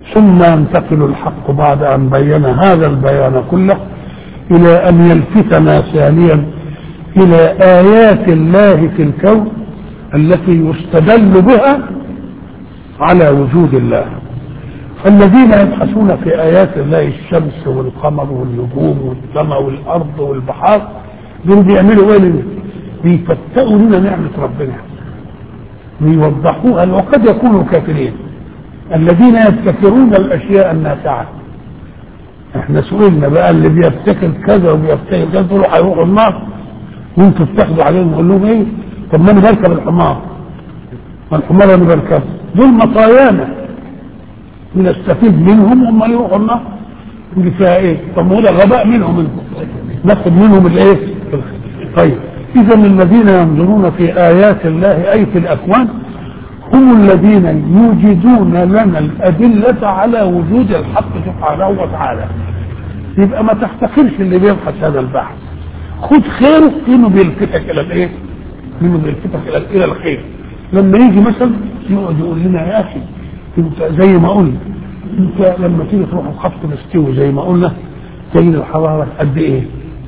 ثم ينتقل الحق بعد أن بين هذا البيان كله إلى أن يلفتنا ثانيا إلى آيات الله في الكون التي يستدل بها على وجود الله الذين يبحثون في آيات الله الشمس والقمر والنجوم والسماء والأرض والبحار دول بيعملوا إيه بيفتقوا لنا نعمة ربنا ويوضحوها وقد يكونوا كافرين الذين يبتكرون الاشياء النافعه احنا سئلنا بقى اللي بيبتكر كذا وبيبتكر كذا دول هيروحوا النار وانتوا بتاخدوا عليهم نقول لهم ايه طب ما انا بركب الحمار ما الحمار انا بركبه دول مطايانا بنستفيد منهم هم يروحوا النار اللي فيها ايه طب ما هو ده غباء منهم منهم ناخد منهم الايه طيب اذا الذين ينظرون في ايات الله اي في الاكوان هم الذين يوجدون لنا الأدلة على وجود الحق سبحانه وتعالى يبقى ما تحتقرش اللي بيبحث هذا البحث خد خيره انه بيلفتك الى الايه؟ انه بيلفتك الى الى الخير لما يجي مثلا يقعد يقول لنا يا اخي انت زي ما قلنا انت لما تيجي تروح الخط مستوي زي ما قلنا تجد الحراره قد ايه؟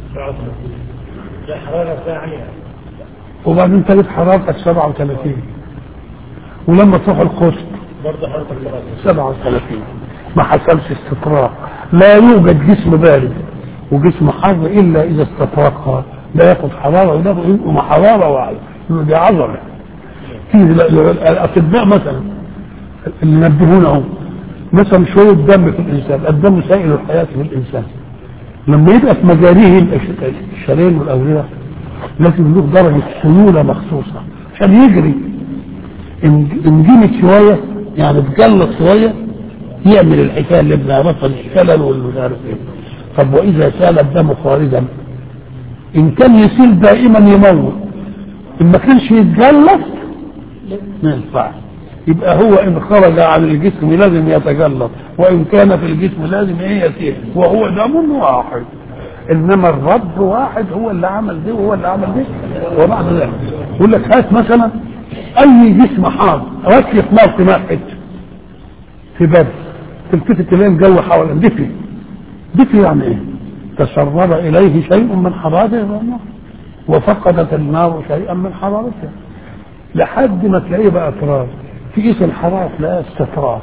حرارة ثانية وبعدين تجد حرارتك 37 ولما تروح القطب برضه حرارة 37 ما حصلش استطراق لا يوجد جسم بارد وجسم حر الا اذا استطرقها لا ياخذ حراره ولا يبقى حراره واحده دي عظمه في الاطباء مثلا اللي نبهونه مثلا شويه دم في الانسان الدم سائل الحياه في الانسان لما يبقى في مجاريه الشرايين والاوعيه لازم له درجه سيوله مخصوصه عشان يجري ان جمت شويه يعني اتجلط شويه يعمل الحكايه اللي بنعرفها الشلل والمش عارف ايه طب واذا سال الدم خارجا ان كان يسيل دائما يموت ان ما كانش يتجلط ما ينفعش يبقى هو ان خرج عن الجسم لازم يتجلط وان كان في الجسم لازم ايه يسير وهو دم واحد انما الرب واحد هو اللي عمل دي وهو اللي عمل دي وبعد ذلك يقول لك هات مثلا اي جسم حار ركية نار في ماء حته في باب تلتفت تلاقي الجو حوالين دفي دفي يعني ايه تسرب اليه شيء من حرارته النار وفقدت النار شيئا من حرارتها لحد ما تلاقيه بقى تراب تقيس الحراره تلاقيها استطراق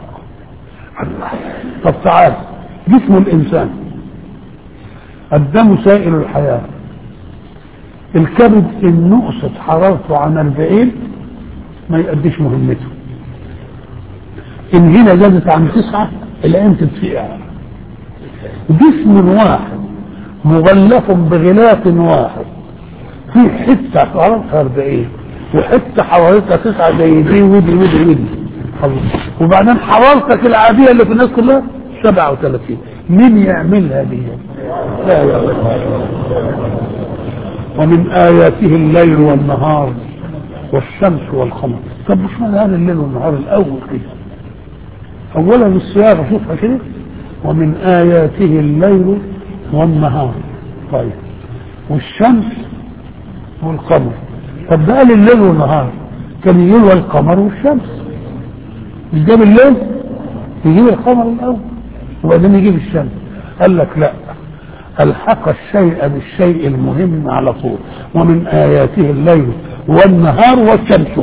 طب تعال جسم الانسان الدم سائل الحياه الكبد ان نقصت حرارته عن 40 ما يؤديش مهمته ان هنا زادت عن تسعة العين تتفقع جسم واحد مغلف بغلاف واحد في حتة حرارتها 40 وحتة حرارتها تسعة زي دي ودي ودي ودي وبعدين حرارتك العادية اللي في الناس كلها 37 مين يعملها دي؟ لا يا ومن آياته الليل والنهار والشمس والقمر طب مش معنى هذا الليل والنهار الاول كده اولا الصياغه شوفها كده ومن اياته الليل والنهار طيب والشمس والقمر طب ده قال الليل والنهار كان يجيب القمر والشمس مش جاب الليل يجيب القمر الاول وبعدين يجيب الشمس قال لك لا الحق الشيء بالشيء المهم على طول ومن اياته الليل والنهار والشمس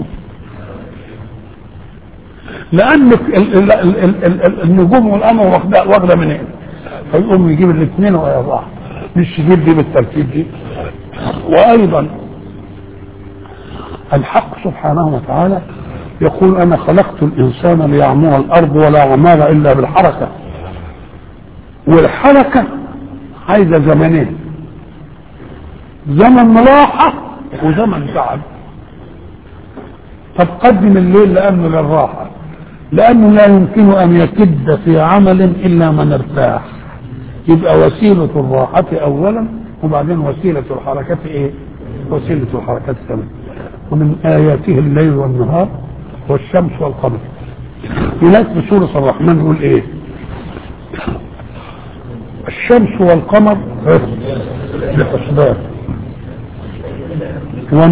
لان النجوم والقمر واخده واخده من هنا فيقوم يجيب الاثنين ويا بعض مش يجيب دي بالترتيب دي وايضا الحق سبحانه وتعالى يقول انا خلقت الانسان ليعمر الارض ولا عمار الا بالحركه والحركه عايزه زمنين زمن راحه وزمن تعب طب قدم الليل لانه للراحه لانه لا يمكن ان يكد في عمل الا من ارتاح يبقى وسيله الراحه اولا وبعدين وسيله الحركه ايه وسيله الحركه كمان ومن اياته الليل والنهار والشمس والقمر هناك في سوره الرحمن يقول ايه الشمس والقمر بحسبان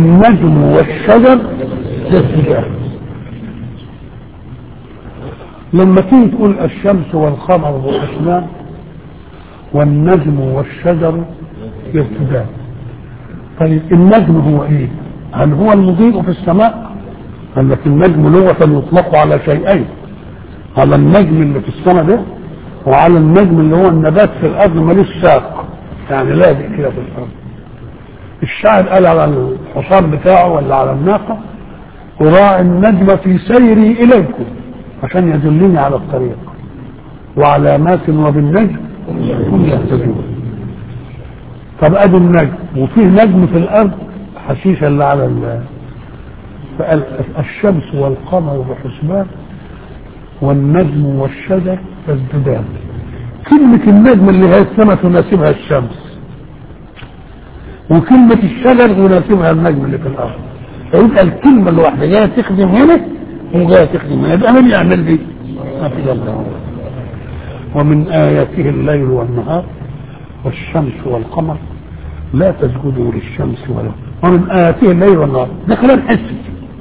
والنجم والشجر يسجدان لما تيجي تقول الشمس والقمر والحسنان والنجم والشجر يرتدان طيب النجم هو ايه هل هو المضيء في السماء قال لك النجم لغة يطلق على شيئين على النجم اللي في السماء ده وعلى النجم اللي هو النبات في الارض ملوش ساق يعني لازق كده في الارض الشاعر قال على الحصان بتاعه ولا على الناقة أراعي النجم في سيري إليكم عشان يدلني على الطريق وعلامات وبالنجم هم يهتدون طب ادي النجم وفيه نجم في الارض حشيشه اللي على ال فقال الشمس والقمر بحسبان والنجم والشجر يسجدان كلمة النجم اللي هي السماء تناسبها الشمس وكلمة الشجر يناسبها النجم اللي في الأرض فيبقى الكلمة الواحدة جاية تخدم هنا وجاية تخدم هنا يبقى مين يعمل دي؟ ما في الله ومن آياته الليل والنهار والشمس والقمر لا تسجدوا للشمس ولا ومن آياته الليل والنهار ده كلام حسي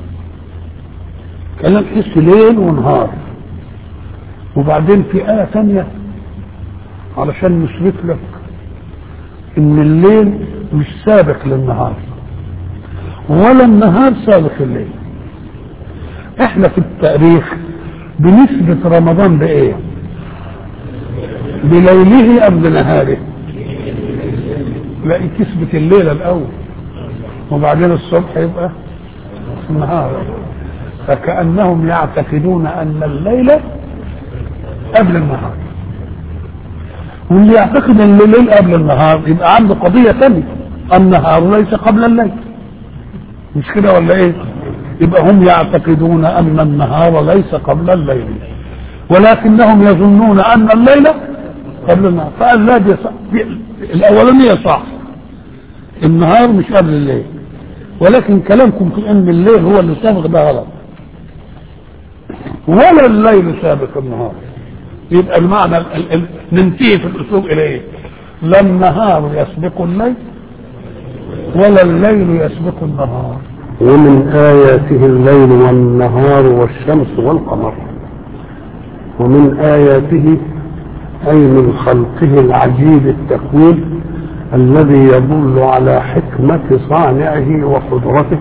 كلام حسي ليل ونهار وبعدين في آية ثانية علشان نثبت لك إن الليل مش سابق للنهار ولا النهار سابق الليل احنا في التاريخ بنثبت رمضان بايه بليله ام بنهاره لا تثبت الليله الاول وبعدين الصبح يبقى النهار فكانهم يعتقدون ان الليل قبل النهار واللي يعتقد ان الليل قبل النهار يبقى عنده قضيه ثانيه النهار ليس قبل الليل مش كده ولا ايه يبقى هم يعتقدون ان النهار ليس قبل الليل ولكنهم يظنون ان الليل قبل النهار فقال لا دي صح دي الاولانيه صح النهار مش قبل الليل ولكن كلامكم في ان الليل هو اللي سابق ده غلط ولا الليل سابق النهار يبقى المعنى ال ال ننتهي في الاسلوب الى ايه لا النهار يسبق الليل ولا الليل يسبق النهار ومن آياته الليل والنهار والشمس والقمر ومن آياته أي من خلقه العجيب التكوين الذي يدل على حكمة صانعه وقدرته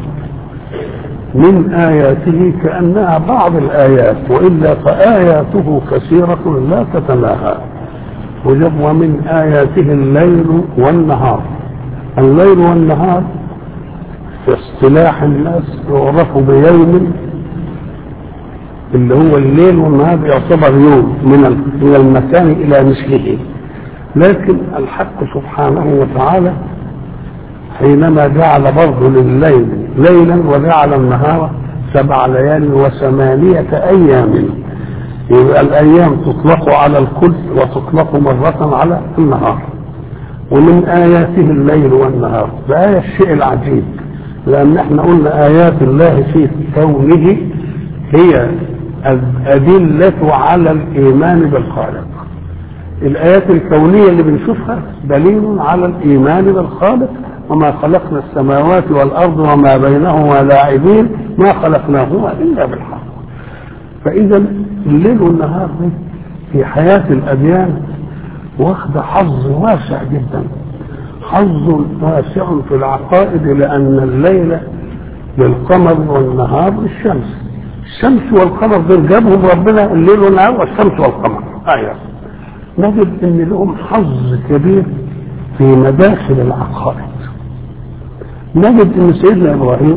من آياته كأنها بعض الآيات وإلا فآياته كثيرة لا تتناهى وجب ومن آياته الليل والنهار الليل والنهار في اصطلاح الناس يعرف بيوم اللي هو الليل والنهار يعتبر يوم من من المكان الى مثله لكن الحق سبحانه وتعالى حينما جعل برضه لليل ليلا وجعل النهار سبع ليال وثمانية أيام يبقى الأيام تطلق على الكل وتطلق مرة على النهار ومن آياته الليل والنهار ده آية الشيء العجيب لأن احنا قلنا آيات الله في كونه هي الأدلة على الإيمان بالخالق الآيات الكونية اللي بنشوفها دليل على الإيمان بالخالق وما خلقنا السماوات والأرض وما بينهما لاعبين ما خلقناهما إلا بالحق فإذا الليل والنهار دي في حياة الأديان واخد حظ واسع جدا حظ واسع في العقائد لأن الليل للقمر والنهار للشمس الشمس والقمر دول جابهم ربنا الليل والنهار والشمس والقمر آية نجد ان لهم حظ كبير في مداخل العقائد نجد ان سيدنا ابراهيم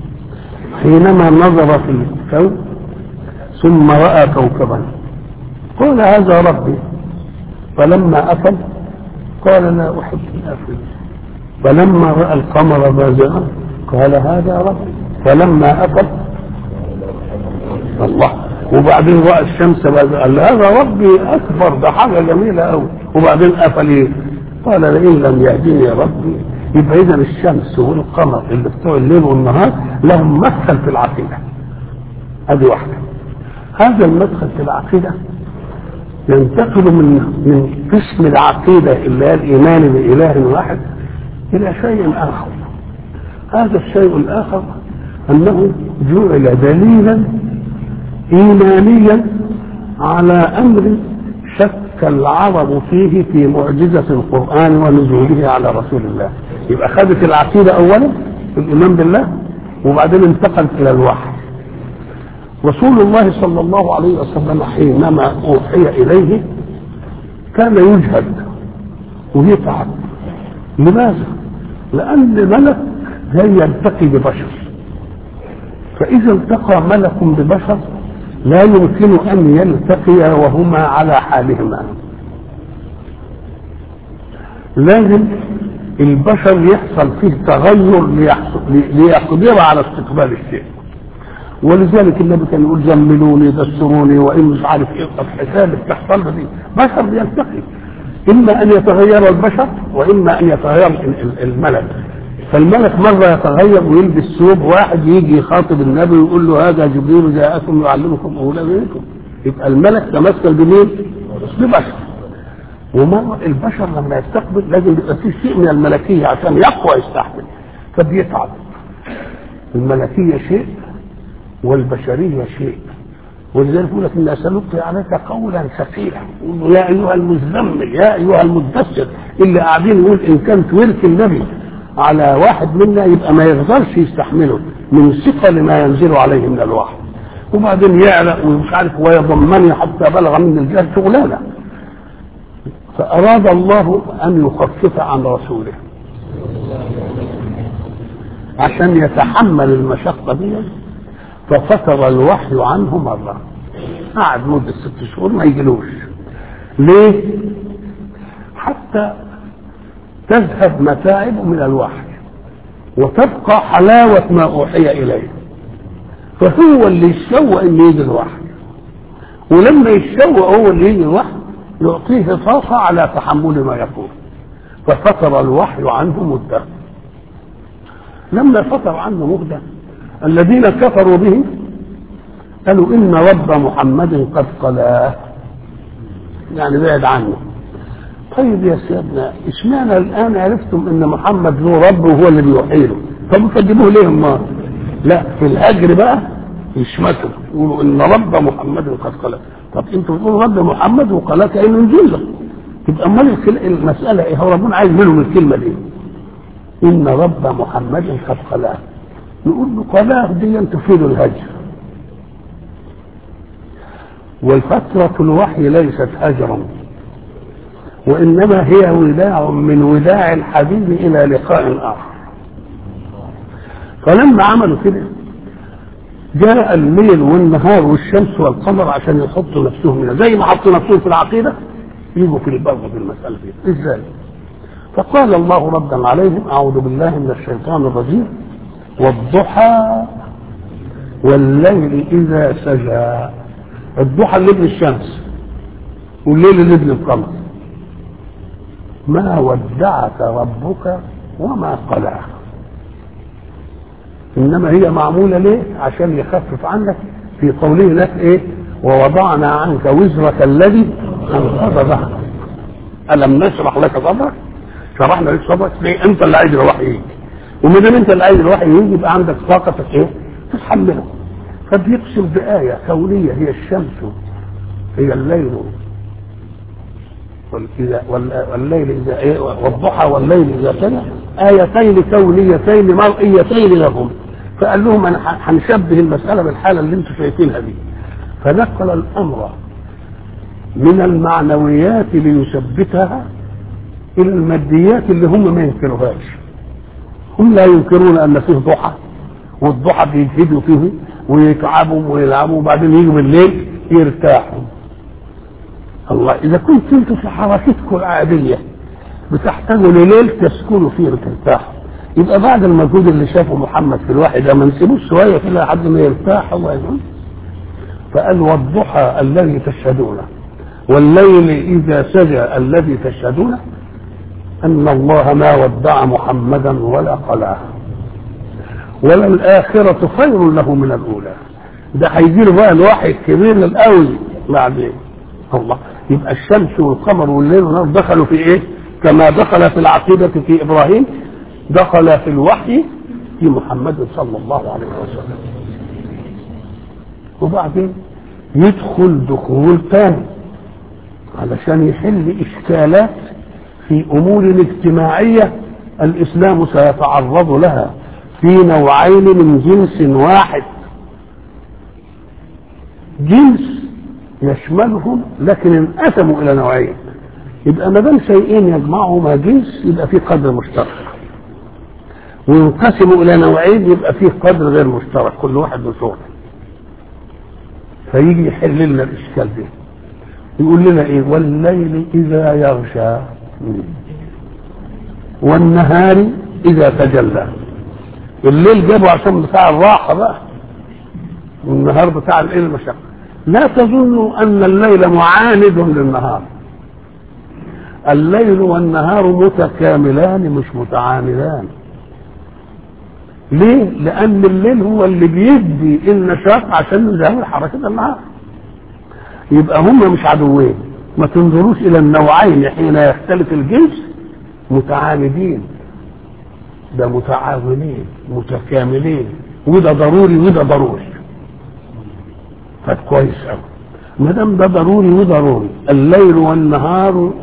حينما نظر في الكون ثم راى كوكبا قال هذا ربي فلما افل قال لا احب الافل فلما راى القمر بازغا قال هذا ربي فلما افل الله وبعدين راى الشمس قال هذا ربي اكبر ده حاجه جميله قوي وبعدين قفل ايه؟ قال لئن لم يهديني ربي يبقى اذا الشمس والقمر اللي بتوع الليل والنهار لهم مدخل في العقيده ادي واحده هذا المدخل في العقيده ينتقل من من قسم العقيده اللي هي الايمان باله واحد الى شيء اخر هذا الشيء الاخر انه جعل دليلا ايمانيا على أمر شك العرب فيه في معجزة القرآن ونزوله على رسول الله يبقى خدت العقيدة أولا في الإيمان بالله وبعدين انتقلت إلى الوحي رسول الله صلى الله عليه وسلم حينما أوحي إليه كان يجهد ويتعب لماذا؟ لأن ملك جاي يلتقي ببشر فإذا التقى ملك ببشر لا يمكن أن يلتقيا وهما على حالهما لازم البشر يحصل فيه تغير ليقدر على استقبال الشيء ولذلك النبي كان يقول زملوني دسروني وان مش عارف ايه الحكايه اللي بتحصل دي بشر بيلتقي اما ان يتغير البشر واما ان يتغير الملك فالملك مره يتغير ويلبس ثوب واحد يجي يخاطب النبي ويقول له هذا جبريل جاءكم يعلمكم اولادكم يبقى الملك تمثل بمين؟ ببشر ومرة البشر لما يستقبل لازم يبقى فيه شيء من الملكية عشان يقوى يستحمل فبيتعب الملكية شيء والبشرية شيء ولذلك يقول لك إن سنلقي عليك قولا ثقيلا يا أيها المزمل يا أيها المدثر اللي قاعدين يقول إن كانت ورث النبي على واحد منا يبقى ما يقدرش يستحمله من ثقل ما ينزل عليه من الوحي وبعدين يعرق ومش عارف ويضمني حتى بلغ من الجهل شغلانه فأراد الله أن يخفف عن رسوله عشان يتحمل المشقة دي ففتر الوحي عنه مرة قعد مدة ست شهور ما يجلوش ليه؟ حتى تذهب متاعبه من الوحي وتبقى حلاوة ما أوحي إليه فهو اللي يتشوق إن يجي الوحي ولما يتشوق هو اللي يجي الوحي يعطيه طاقة على تحمل ما يقول ففتر الوحي عنه مدة لما فتر عنه مدة الذين كفروا به قالوا إن رب محمد قد قلاه يعني بعد عنه طيب يا سيدنا اشمعنى الآن عرفتم إن محمد له رب وهو اللي بيوحي له طب تجيبوه ليه ما لا في الهجر بقى يشمتوا يقولوا إن رب محمد قد قلاه طب انتوا بتقولوا رب محمد وقالاه كأنه نزل له يبقى امال المسألة ايه هو ربنا عايز منهم الكلمة دي إن رب محمد قد قلاه نقول له قلاه دي تفيد الهجر والفترة الوحي ليست هجرا وإنما هي وداع من وداع الحبيب إلى لقاء آخر فلما عملوا كده جاء الليل والنهار والشمس والقمر عشان يحطوا نفسهم هنا زي ما حطوا نفسهم في العقيدة يجوا في البغض في المسألة دي ازاي؟ فقال الله ردا عليهم أعوذ بالله من الشيطان الرجيم والضحى والليل إذا سجى الضحى اللي ابن الشمس والليل اللي ابن القمر ما ودعك ربك وما قلاه انما هي معموله ليه عشان يخفف عنك في قوله لك ايه ووضعنا عنك وزرك الذي انقض ظهرك الم نشرح لك صدرك شرحنا لك صدرك ليه انت اللي عايز الوحي يجي وما دام انت اللي عايز الوحي يجي يبقى عندك طاقه ايه تتحمله فبيقسم بآية كونية هي الشمس هي الليل والليل إذا إيه والضحى والليل إذا سنى آيتين كونيتين مرئيتين لهم فقال لهم أنا هنشبه المسألة بالحالة اللي أنتم شايفينها دي فنقل الأمر من المعنويات ليثبتها إلى الماديات اللي هم ما ينكروهاش هم لا ينكرون أن فيه ضحى والضحى بيجهدوا فيه ويتعبوا ويلعبوا وبعدين يجوا بالليل يرتاحوا الله إذا كنت أنتم في حركتكم العادية بتحتاجوا لليل تسكنوا فيه وترتاحوا يبقى بعد المجهود اللي شافه محمد في الواحد ده ما نسيبوش شويه كده لحد ما يرتاح هو فقال والضحى الذي تشهدونه والليل اذا سجى الذي تشهدونه ان الله ما ودع محمدا ولا قلاه ولا الاخره خير له من الاولى ده هيجي له بقى الوحي الكبير القوي بعدين الله يبقى الشمس والقمر والليل والنهار دخلوا في ايه؟ كما دخل في العقيدة في إبراهيم دخل في الوحي في محمد صلى الله عليه وسلم وبعدين يدخل دخول تاني علشان يحل اشكالات في امور اجتماعيه الاسلام سيتعرض لها في نوعين من جنس واحد جنس يشملهم لكن انقسموا الى نوعين يبقى ما دام شيئين يجمعهما جنس يبقى في قدر مشترك وينقسموا الى نوعين يبقى فيه قدر غير مشترك كل واحد له شغل فيجي يحل لنا الاشكال ده يقول لنا ايه والليل اذا يغشى والنهار اذا تجلى الليل جابه عشان بتاع الراحه بقى والنهار بتاع الايه المشقه لا تظنوا ان الليل معاند للنهار الليل والنهار متكاملان مش متعاندان ليه؟ لأن الليل هو اللي بيدي النشاط عشان يزاول حركة النهار. يبقى هم مش عدوين، ما تنظروش إلى النوعين حين يختلف الجنس متعاندين. ده متعاونين متكاملين وده ضروري وده ضروري. طب كويس قوي. ما دام ده ضروري وضروري، الليل والنهار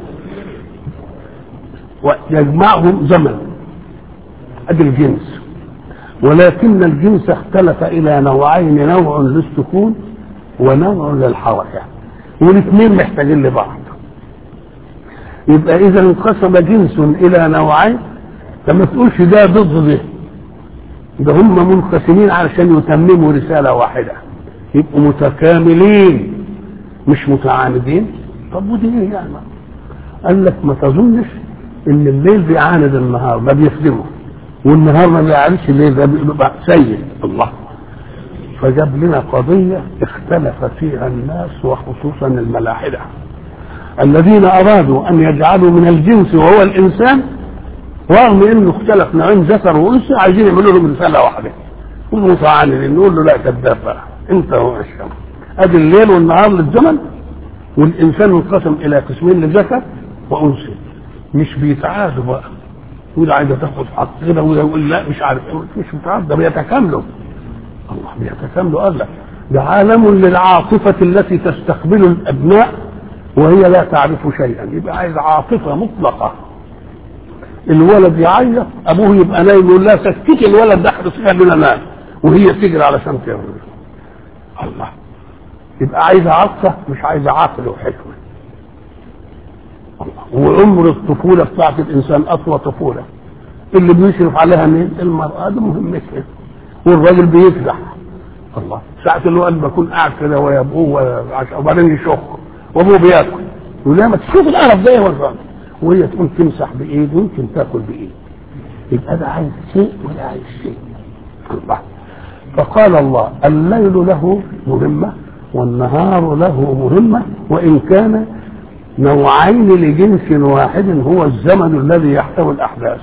يجمعهم زمن. ادي الجنس. ولكن الجنس اختلف الى نوعين نوع للسكون ونوع للحركه والاثنين محتاجين لبعض يبقى اذا انقسم جنس الى نوعين لما تقولش ده ضد ده ده هم منقسمين علشان يتمموا رساله واحده يبقوا متكاملين مش متعاندين طب ودي ايه يعني قال لك ما تظنش ان الليل بيعاند النهار ما بيخدمه والنهار ما بيعرفش الليل ده بيبقى سيء الله فجاب لنا قضية اختلف فيها الناس وخصوصا الملاحدة الذين أرادوا أن يجعلوا من الجنس وهو الإنسان رغم إنه اختلف نوعين ذكر وأنثى عايزين يعملوا لهم رسالة واحدة متعاندين نقول له لا كذاب بقى أنت هو الشمس أدي الليل والنهار للزمن والإنسان انقسم إلى قسمين لذكر وأنثى مش بيتعادوا بقى وده عايزه تاخد حق كده وده يقول لا مش عارف مش متعب ده بيتكاملوا الله بيتكاملوا قال لك ده عالم للعاطفة التي تستقبل الأبناء وهي لا تعرف شيئا يبقى عايز عاطفة مطلقة الولد يعيط أبوه يبقى نايم يقول لها سكتي الولد ده احنا خلينا نام وهي تجري علشان تعمل الله يبقى عايزة عطفة مش عايزة عقل وحكمة وعمر الطفوله بتاعت الانسان اطول طفوله اللي بيشرف عليها مين؟ المراه دي مهمتها والراجل بيفزع الله ساعة اللي قال بكون قاعد كده ويا ابوه وبعدين يشخ وابوه بياكل يقول لها ما تشوف القرف ده يا الراجل وهي تقوم تمسح بايد ويمكن تاكل بايد يبقى ده عايز شيء وده عايز شيء الله فقال الله الليل له مهمة والنهار له مهمة وإن كان نوعين لجنس واحد هو الزمن الذي يحتوي الاحداث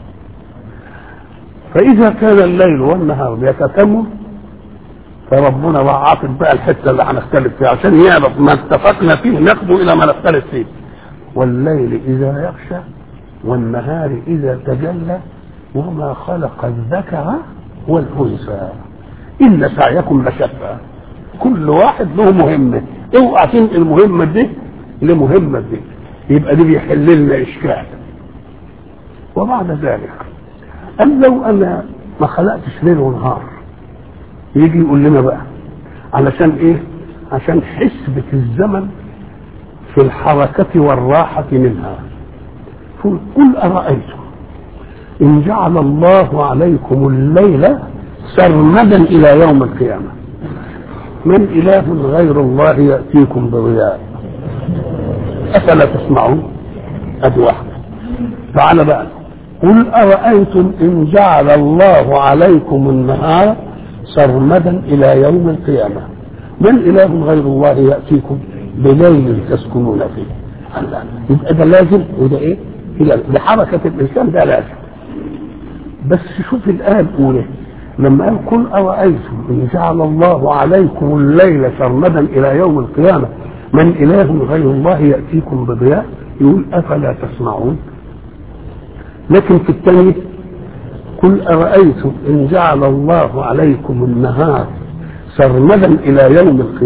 فاذا كان الليل والنهار يتتمم فربنا بقى عاطف بقى الحته اللي هنختلف فيها عشان يعرف ما اتفقنا فيه ناخده الى ما نختلف فيه والليل اذا يغشى والنهار اذا تجلى وما خلق الذكر والانثى ان سعيكم لشتى كل واحد له مهمه اوعى تنقل المهمه دي لمهمة دي يبقى دي بيحل لنا إشكال وبعد ذلك قال لو أنا ما خلقتش ليل ونهار يجي يقول لنا بقى علشان إيه؟ عشان حسبة الزمن في الحركة والراحة منها قل أرأيتم إن جعل الله عليكم الليل سرمدا إلى يوم القيامة من إله غير الله يأتيكم بضياء افلا تسمعون ادي واحده تعالى بقى قل ارايتم ان جعل الله عليكم النهار سرمدا الى يوم القيامه من اله غير الله ياتيكم بليل تسكنون فيه الله يبقى ده لازم وده ايه؟ لحركه الانسان ده لازم بس شوف الايه الاولى لما قال قل ارايتم ان جعل الله عليكم الليل سرمدا الى يوم القيامه من إله غير الله يأتيكم بضياء يقول أفلا تسمعون لكن في الثانية قل أرأيتم إن جعل الله عليكم النهار سرمدا إلى يوم القيامة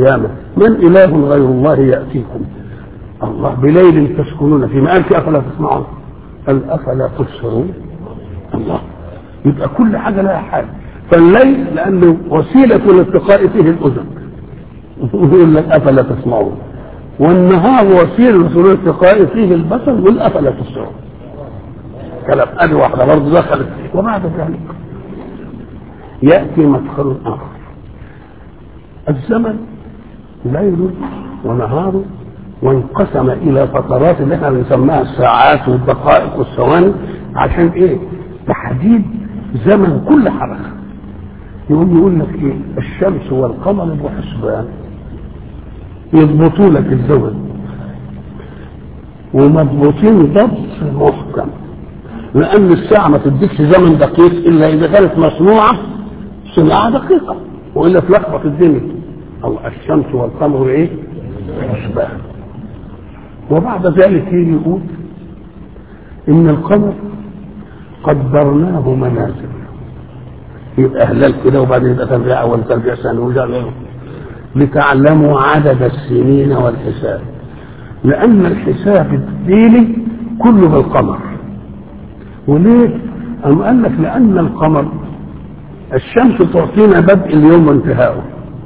من اله غير الله ياتيكم الله بليل تسكنون فيه ما قالش افلا تسمعون قال افلا تبصرون الله يبقى كل حاجه لها حال فالليل لانه وسيله الالتقاء فيه الاذن يقول لك افلا تسمعون والنهار وسيله الالتقاء فيه البصر يقول افلا تبصرون كلام ادي واحده برضه دخلت وبعد ذلك ياتي مدخل اخر الزمن ليل ونهار وانقسم الى فترات اللي احنا بنسميها الساعات والدقائق والثواني عشان ايه؟ تحديد زمن كل حركه يقول يقول لك ايه؟ الشمس والقمر بحسبان يضبطوا لك الزمن ومضبوطين ضبط محكم لان الساعه ما تديكش زمن دقيق الا اذا كانت مصنوعه صناعه دقيقه والا تلخبط الدنيا الله الشمس والقمر ايه؟ حسبان وبعد ذلك يجي يقول ان القمر قدرناه منازل يبقى هلال كده وبعدين يبقى تربيع اول تربيع ثاني ويرجع لتعلموا عدد السنين والحساب لان الحساب الديني كله بالقمر وليه؟ أم قال لك لأن القمر الشمس تعطينا بدء اليوم وانتهاؤه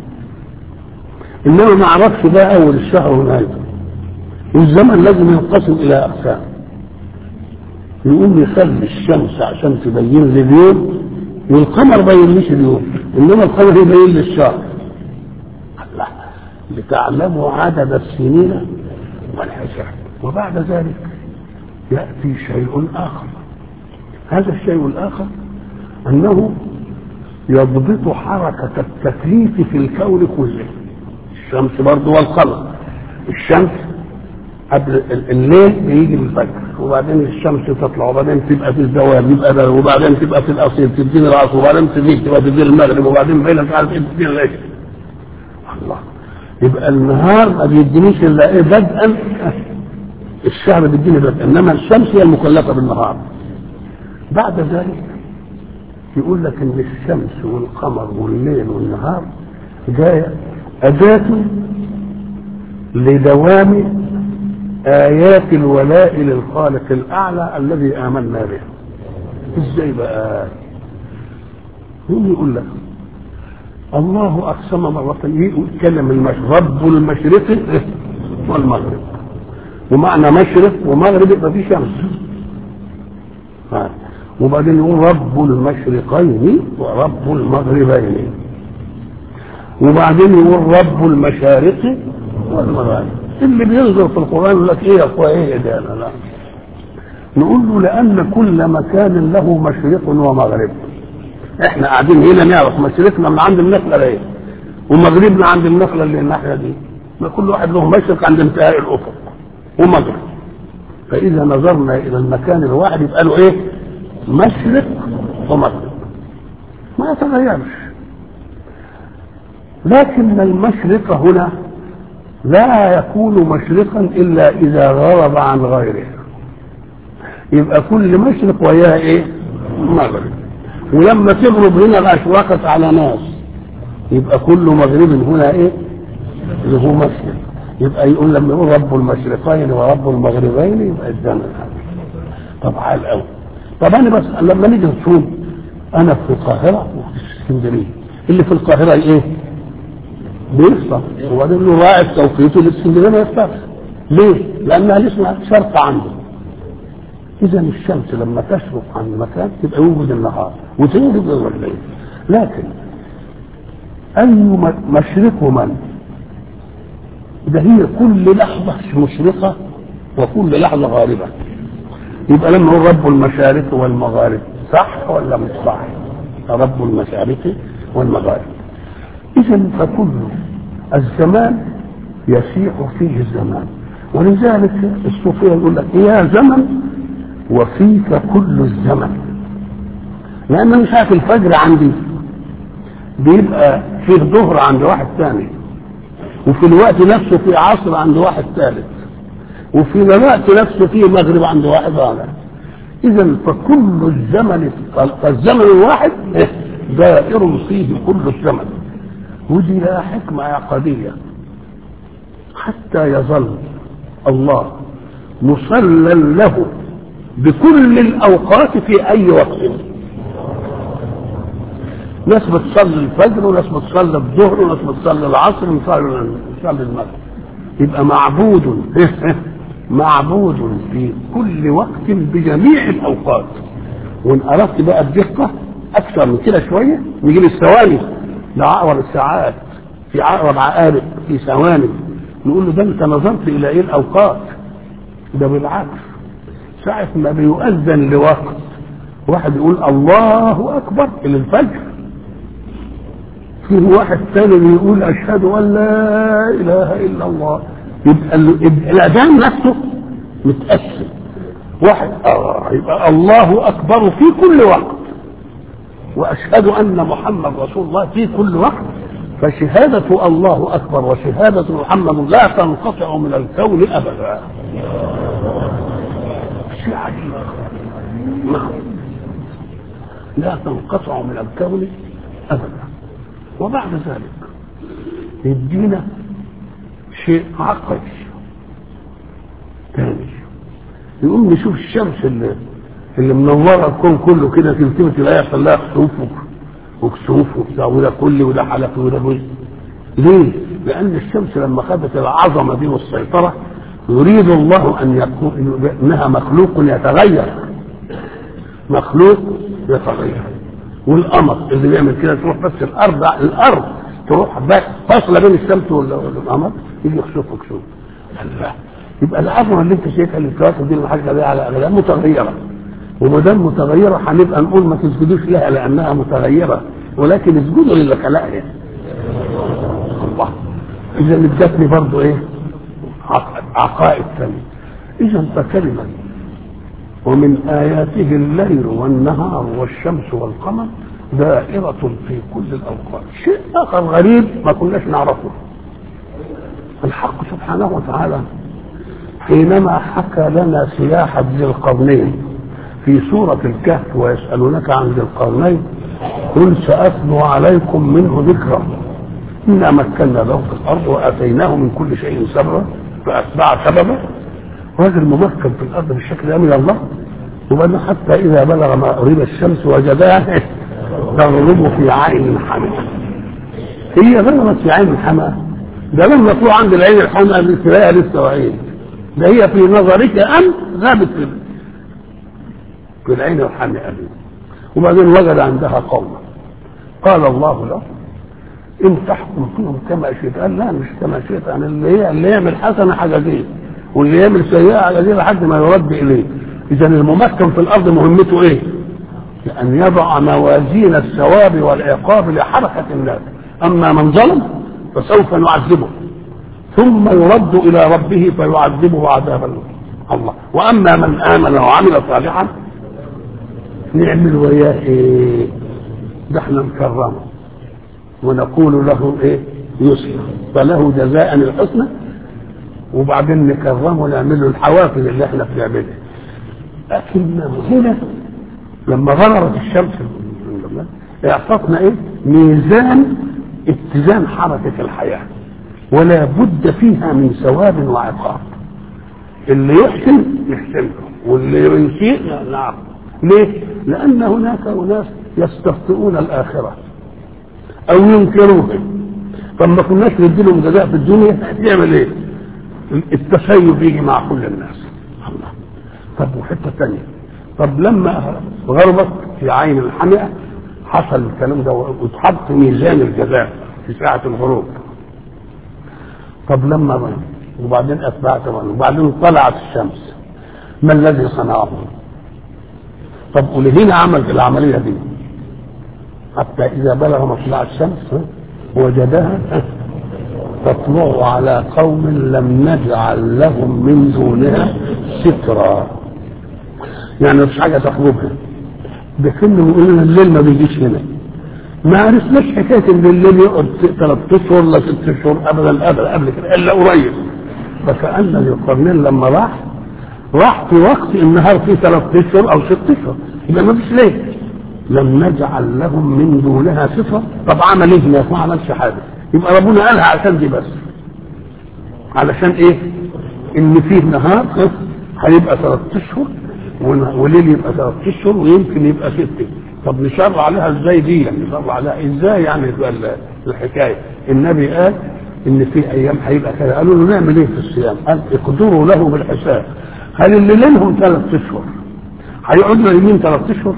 إنما ما عرفش ده أول الشهر ونهايته والزمن لازم ينقسم إلى أقسام يقوم يخلي الشمس عشان تبين لي اليوم والقمر بين ليش اليوم إنما القمر يبين لي الشهر الله لتعلموا عدد السنين والحساب وبعد ذلك يأتي شيء آخر هذا الشيء الآخر أنه يضبط حركة التكليف في الكون كله الشمس برضه والقمر الشمس قبل الليل بيجي الفجر وبعدين الشمس تطلع وبعدين تبقى في الزوال يبقى ده وبعدين تبقى في الاصيل تديني العصر وبعدين تزيد تبقى تديني المغرب وبعدين بين مش عارف ايه تديني العشاء الله يبقى النهار ما بيدينيش الا ايه بدءا الشهر بيديني بدءا انما الشمس هي المكلفه بالنهار بعد ذلك يقول لك ان الشمس والقمر والليل والنهار جايه اداه لدوام آيات الولاء للخالق الأعلى الذي آمنا به إزاي بقى هم يقول لك الله أقسم مرة يتكلم المشرق رب المشرق والمغرب ومعنى مشرق ومغرب يبقى في شمس وبعدين يقول رب المشرقين ورب المغربين وبعدين يقول رب المشارق والمغارب اللي بينظر في القرآن يقول لك ايه يا اخويا ايه ده لا لا نقول له لأن كل مكان له مشرق ومغرب احنا قاعدين هنا نعرف مشرقنا من عند النخلة ايه ومغربنا عند النخلة اللي الناحية دي ما كل واحد له مشرق عند انتهاء الأفق ومغرب فإذا نظرنا إلى المكان الواحد يبقى له ايه مشرق ومغرب ما يتغيرش لكن المشرق هنا لا يكون مشرقا الا اذا غرب عن غيره يبقى كل مشرق وياه ايه مغرب ولما تغرب هنا الاشواقت على ناس يبقى كل مغرب هنا ايه له مشرق يبقى يقول لما يقول رب المشرقين ورب المغربين يبقى ادانا طب عال قوي طب انا بس لما نيجي نصوم انا في القاهره وفي اسكندريه اللي في القاهره ايه بيفطر وبعدين له راعي توقيته الاسكندريه ما يفطرش ليه؟ لانها لسه شرط عنده اذا الشمس لما تشرق عن المكان تبقى يوجد النهار وتنجد الليل لكن اي مشرق من ده هي كل لحظه مشرقه وكل لحظه غاربه يبقى لما هو رب المشارق والمغارب صح ولا مش صح؟ رب المشارق والمغارب إذا فكل الزمان يسيح فيه الزمان ولذلك الصوفية يقول لك يا زمن وفيك كل الزمن لأن مش عارف الفجر عندي بيبقى فيه ظهر عند واحد ثاني وفي الوقت نفسه في عصر عند واحد ثالث وفي الوقت نفسه في مغرب عند واحد رابع إذا فكل الزمن فالزمن الواحد دائر فيه كل الزمن ودي لها حكمة عقدية حتى يظل الله مصلى له بكل الاوقات في اي وقت ناس بتصلي الفجر وناس بتصلي الظهر وناس بتصلي العصر وناس بتصلي المغرب يبقى معبود معبود في كل وقت بجميع الاوقات وان اردت بقى الدقه اكثر من كده شويه نجيب الثواني لعقرب الساعات في عقرب عقارب في ثواني نقول له ده انت نظرت الى ايه الاوقات ده بالعكس ساعة ما بيؤذن لوقت واحد يقول الله اكبر الى الفجر في واحد ثاني بيقول اشهد ان لا اله الا الله يبقى الاذان نفسه متقسم واحد اه يبقى الله اكبر في كل وقت واشهد ان محمد رسول الله في كل وقت فشهادة الله أكبر وشهادة محمد لا تنقطع من الكون أبدا شيء عجيب نعم لا تنقطع من الكون أبدا وبعد ذلك يدينا شيء عقلي تاني يقوم نشوف الشمس اللي اللي منوره الكون كله كده تلتفت تلاقيها يحصل لها خسوف وكسوف وبتاع وده كل وده حلق وده جزء ليه؟ لأن الشمس لما خدت العظمة دي والسيطرة يريد الله أن يكون إنها مخلوق يتغير مخلوق يتغير والقمر اللي بيعمل كده تروح بس الأرض الأرض تروح فاصلة بين الشمس والقمر يجي خسوف وكسوف الله يبقى العظمة اللي أنت شايفها اللي الكواكب دي اللي حاجة عليها على أغلى متغيرة وما دام متغيرة هنبقى نقول ما تسجدوش لها لأنها متغيرة ولكن اسجدوا للي خلقها الله إذا ادتني برضه إيه؟ عقائد ثانية إذا فكلمة ومن آياته الليل والنهار والشمس والقمر دائرة في كل الأوقات شيء آخر غريب ما كناش نعرفه الحق سبحانه وتعالى حينما حكى لنا سياحة ذي القرنين في سورة الكهف ويسألونك عن ذي القرنين قل سأتلو عليكم منه ذكرا إنا مكنا له في الأرض وآتيناه من كل شيء سببا فأتبع سببا راجل ممكن في الأرض بالشكل ده من الله وبعدين حتى إذا بلغ ما أريد الشمس وجدها تغرب في عين حمئة هي غربت في عين حمئة ده لما تروح عند العين الحمئة تلاقيها لسه عين ده هي في نظرك أنت غابت في في العين الحمئة دي وبعدين وجد عندها قوما قال الله له ان تحكم فيهم كما شئت قال لا مش كما شئت يعني اللي هي اللي يعمل حسنه حاجه دي واللي يعمل سيئه حاجه دي لحد ما يرد اليه اذا الممكن في الارض مهمته ايه؟ ان يضع موازين الثواب والعقاب لحركه الناس اما من ظلم فسوف نعذبه ثم يرد الى ربه فيعذبه عذابا الله واما من امن وعمل صالحا نعمل وياه ايه ده احنا نكرمه ونقول له ايه يسر فله جزاء الحسنى وبعدين نكرمه ونعمل له الحوافز اللي احنا بنعملها لكن هنا لما غربت الشمس اعطتنا ايه ميزان اتزان حركة الحياة ولا بد فيها من ثواب وعقاب اللي يحسن يحسن واللي يسيء نعم ليه؟ لأن هناك أناس يستخطئون الآخرة أو ينكروها فما كناش نديلهم جزاء في الدنيا يعمل إيه؟ التسيب يجي مع كل الناس الله طب وحتة ثانية طب لما غربت في عين الحمئة حصل الكلام ده واتحط ميزان الجزاء في ساعة الغروب طب لما وبعدين أتبعت وبعدين طلعت الشمس ما الذي صنعه؟ طب ولهنا عمل العملية دي حتى إذا بلغ مطلع الشمس وجدها تطلع على قوم لم نجعل لهم من دونها سترا يعني مفيش حاجة تخرجها ده كله يقول لنا الليل ما بيجيش هنا ما عرفناش حكاية ان الليل يقعد ثلاث اشهر ولا ست اشهر ابدا ابدا قبل كده الا قريب فكأن ذي القرنين لما راح راح في وقت النهار فيه ثلاث اشهر او ست اشهر يبقى ما فيش ليه لم نجعل لهم من دونها صفة طب عمل ايه هناك ما عملش حاجة يبقى ربنا قالها عشان دي بس علشان ايه ان فيه نهار هيبقى ثلاث اشهر وليل يبقى ثلاث اشهر ويمكن يبقى ست طب نشرع عليها ازاي دي يعني نشرع عليها ازاي يعني تبقى الحكايه النبي قال ان في ايام هيبقى كده قالوا له نعمل ايه في الصيام قال اقدروا له بالحساب هل اللي ليلهم ثلاث اشهر هيقعدوا نايمين ثلاث اشهر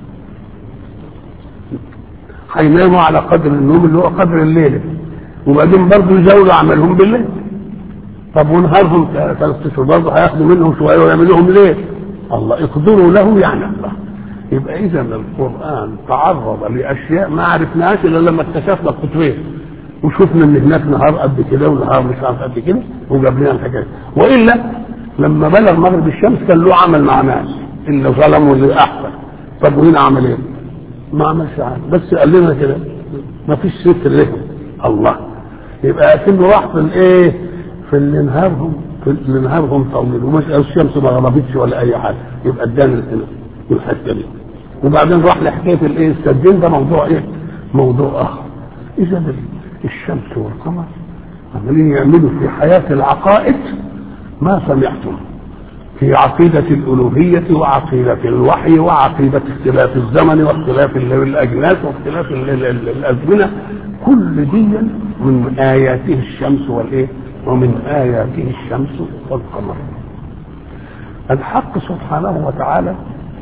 هيناموا على قدر النوم اللي هو قدر الليل وبعدين برضه يزودوا عملهم بالليل طب ونهارهم ثلاث اشهر برضه هياخدوا منهم شويه ويعملوا لهم ليه؟ الله اقدروا له يعني الله يبقى اذا القران تعرض لاشياء ما عرفناهاش الا لما اكتشفنا القطبين وشفنا ان هناك نهار قد كده ونهار مش عارف قد كده وجاب لنا الحكايه والا لما بلغ مغرب الشمس كان له عمل مع ناس اللي ظلموا واللي احسن طب وهنا عمل ايه؟ ما عملش عمل بس قال لنا كده ما فيش ستر لهم الله يبقى اكنه راح في الايه؟ في اللي نهارهم في اللي نهارهم طويل ومش الشمس ما غربتش ولا اي حاجه يبقى ادانا الحته دي وبعدين راح لحكايه الايه؟ السدين ده موضوع ايه؟ موضوع اخر اذا الشمس والقمر عمالين يعملوا في حياه العقائد ما سمعتم في عقيدة الألوهية وعقيدة الوحي وعقيدة اختلاف الزمن واختلاف الأجناس واختلاف الأزمنة كل دي من آياته الشمس والإيه؟ ومن آياته الشمس والقمر. الحق سبحانه وتعالى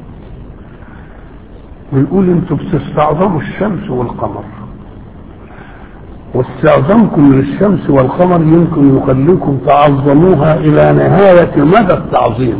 بيقول انتم بتستعظموا الشمس والقمر واستعظامكم للشمس والقمر يمكن يخليكم تعظموها الى نهايه مدى التعظيم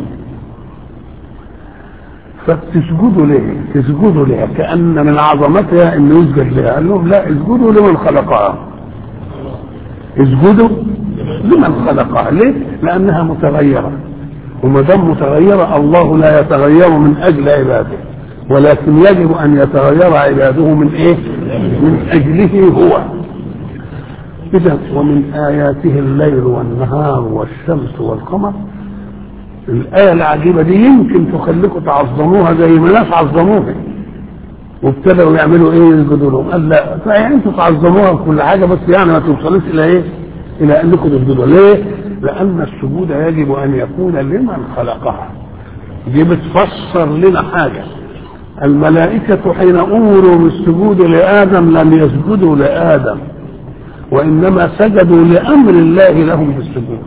فبتسجدوا ليه؟ تسجدوا لها كان من عظمتها انه يسجد لها قال لهم لا اسجدوا لمن خلقها اسجدوا لمن خلقها ليه؟ لانها متغيره وما دام متغيره الله لا يتغير من اجل عباده ولكن يجب ان يتغير عباده من ايه؟ من اجله هو إذا ومن آياته الليل والنهار والشمس والقمر الآية العجيبة دي يمكن تخليكم تعظموها زي ما الناس عظموها وابتدأوا يعملوا ايه يسجدوا لهم قال لا يعني انتوا تعظموها كل حاجة بس يعني ما توصلوش إلى ايه؟ إلى أنكم تسجدوا ليه؟ لأن السجود يجب أن يكون لمن خلقها دي بتفسر لنا حاجة الملائكة حين أمروا بالسجود لآدم لم يسجدوا لآدم وانما سجدوا لامر الله لهم بالسجود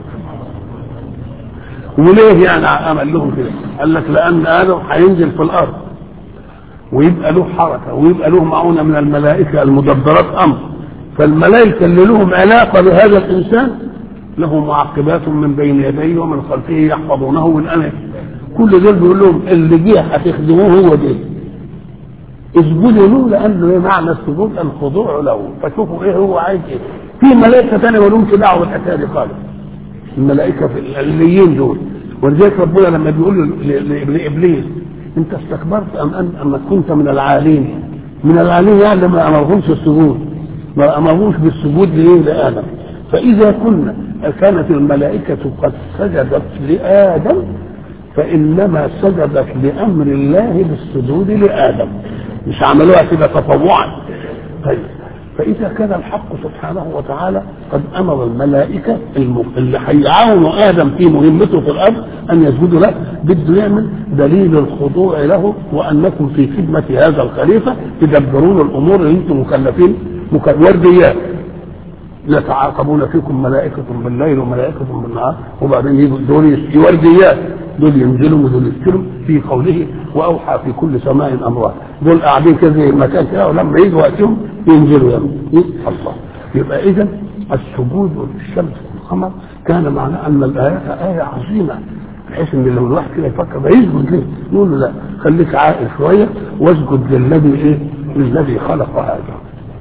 وليه يعني عمل لهم كده قال لك لان ادم هينزل في الارض ويبقى له حركه ويبقى له معونه من الملائكه المدبرات امر فالملائكه اللي لهم علاقه بهذا الانسان له معقبات من بين يديه ومن خلفه يحفظونه من امره كل دول بيقول لهم اللي جه هتخدموه هو ده اسجدوا له لانه ايه معنى السجود الخضوع له فشوفوا ايه هو عايز ايه في ملائكه ثانيه مالهمش دعوه بالحكايه دي خالص الملائكه في العليين دول ولذلك ربنا لما بيقول لابليس انت استكبرت ام ان اما كنت من العالين من العالين يعني ما امرهمش السجود ما امرهمش بالسجود لايه لادم فاذا كنا كانت الملائكه قد سجدت لادم فانما سجدت لامر الله بالسجود لادم مش عملوها كده تطوعا طيب فاذا كان الحق سبحانه وتعالى قد امر الملائكه اللي هيعاونوا ادم في مهمته في الارض ان يسجدوا له بده يعمل دليل الخضوع له وانكم في خدمه هذا الخليفه تدبرون الامور اللي انتم مكلفين ورديات يتعاقبون فيكم ملائكة بالليل وملائكة بالنهار وبعدين يجوا دول ورديات دول ينزلوا ودول يسكنوا في قوله واوحى في كل سماء امرها دول قاعدين كده زي المكان كده ولما يجي وقتهم ينزلوا يوم الله يبقى اذا السجود للشمس والقمر كان معناه ان الايات ايه عظيمه بحيث ان لو الواحد كده يفكر ده يسجد ليه؟ نقول له لا خليك عاقل شويه واسجد للذي ايه؟ للذي خلق هذا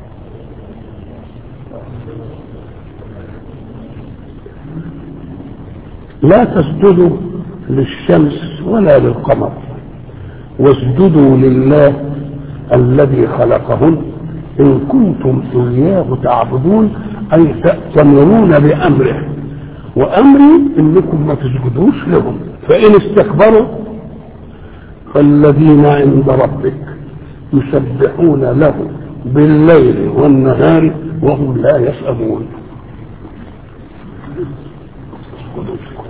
لا تسجدوا للشمس ولا للقمر واسجدوا لله الذي خلقهن ان كنتم اياه تعبدون اي تاتمرون بامره وامري انكم ما تسجدوش لهم فان استكبروا فالذين عند ربك يسبحون له بالليل والنهار وهم لا يسأمون اسكتوا اسكتوا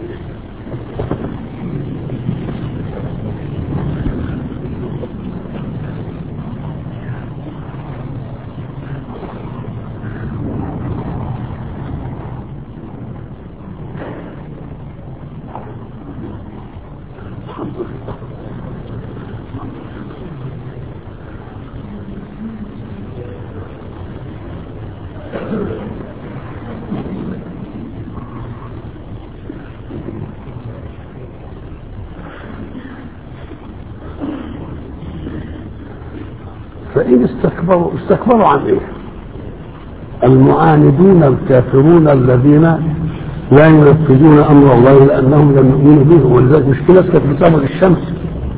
فإن استكبروا استكبروا عن إيه؟ المعاندون الكافرون الذين لا ينفذون أمر الله لأنهم لم يؤمنوا به ولذلك مش في ناس كانت بتعبد الشمس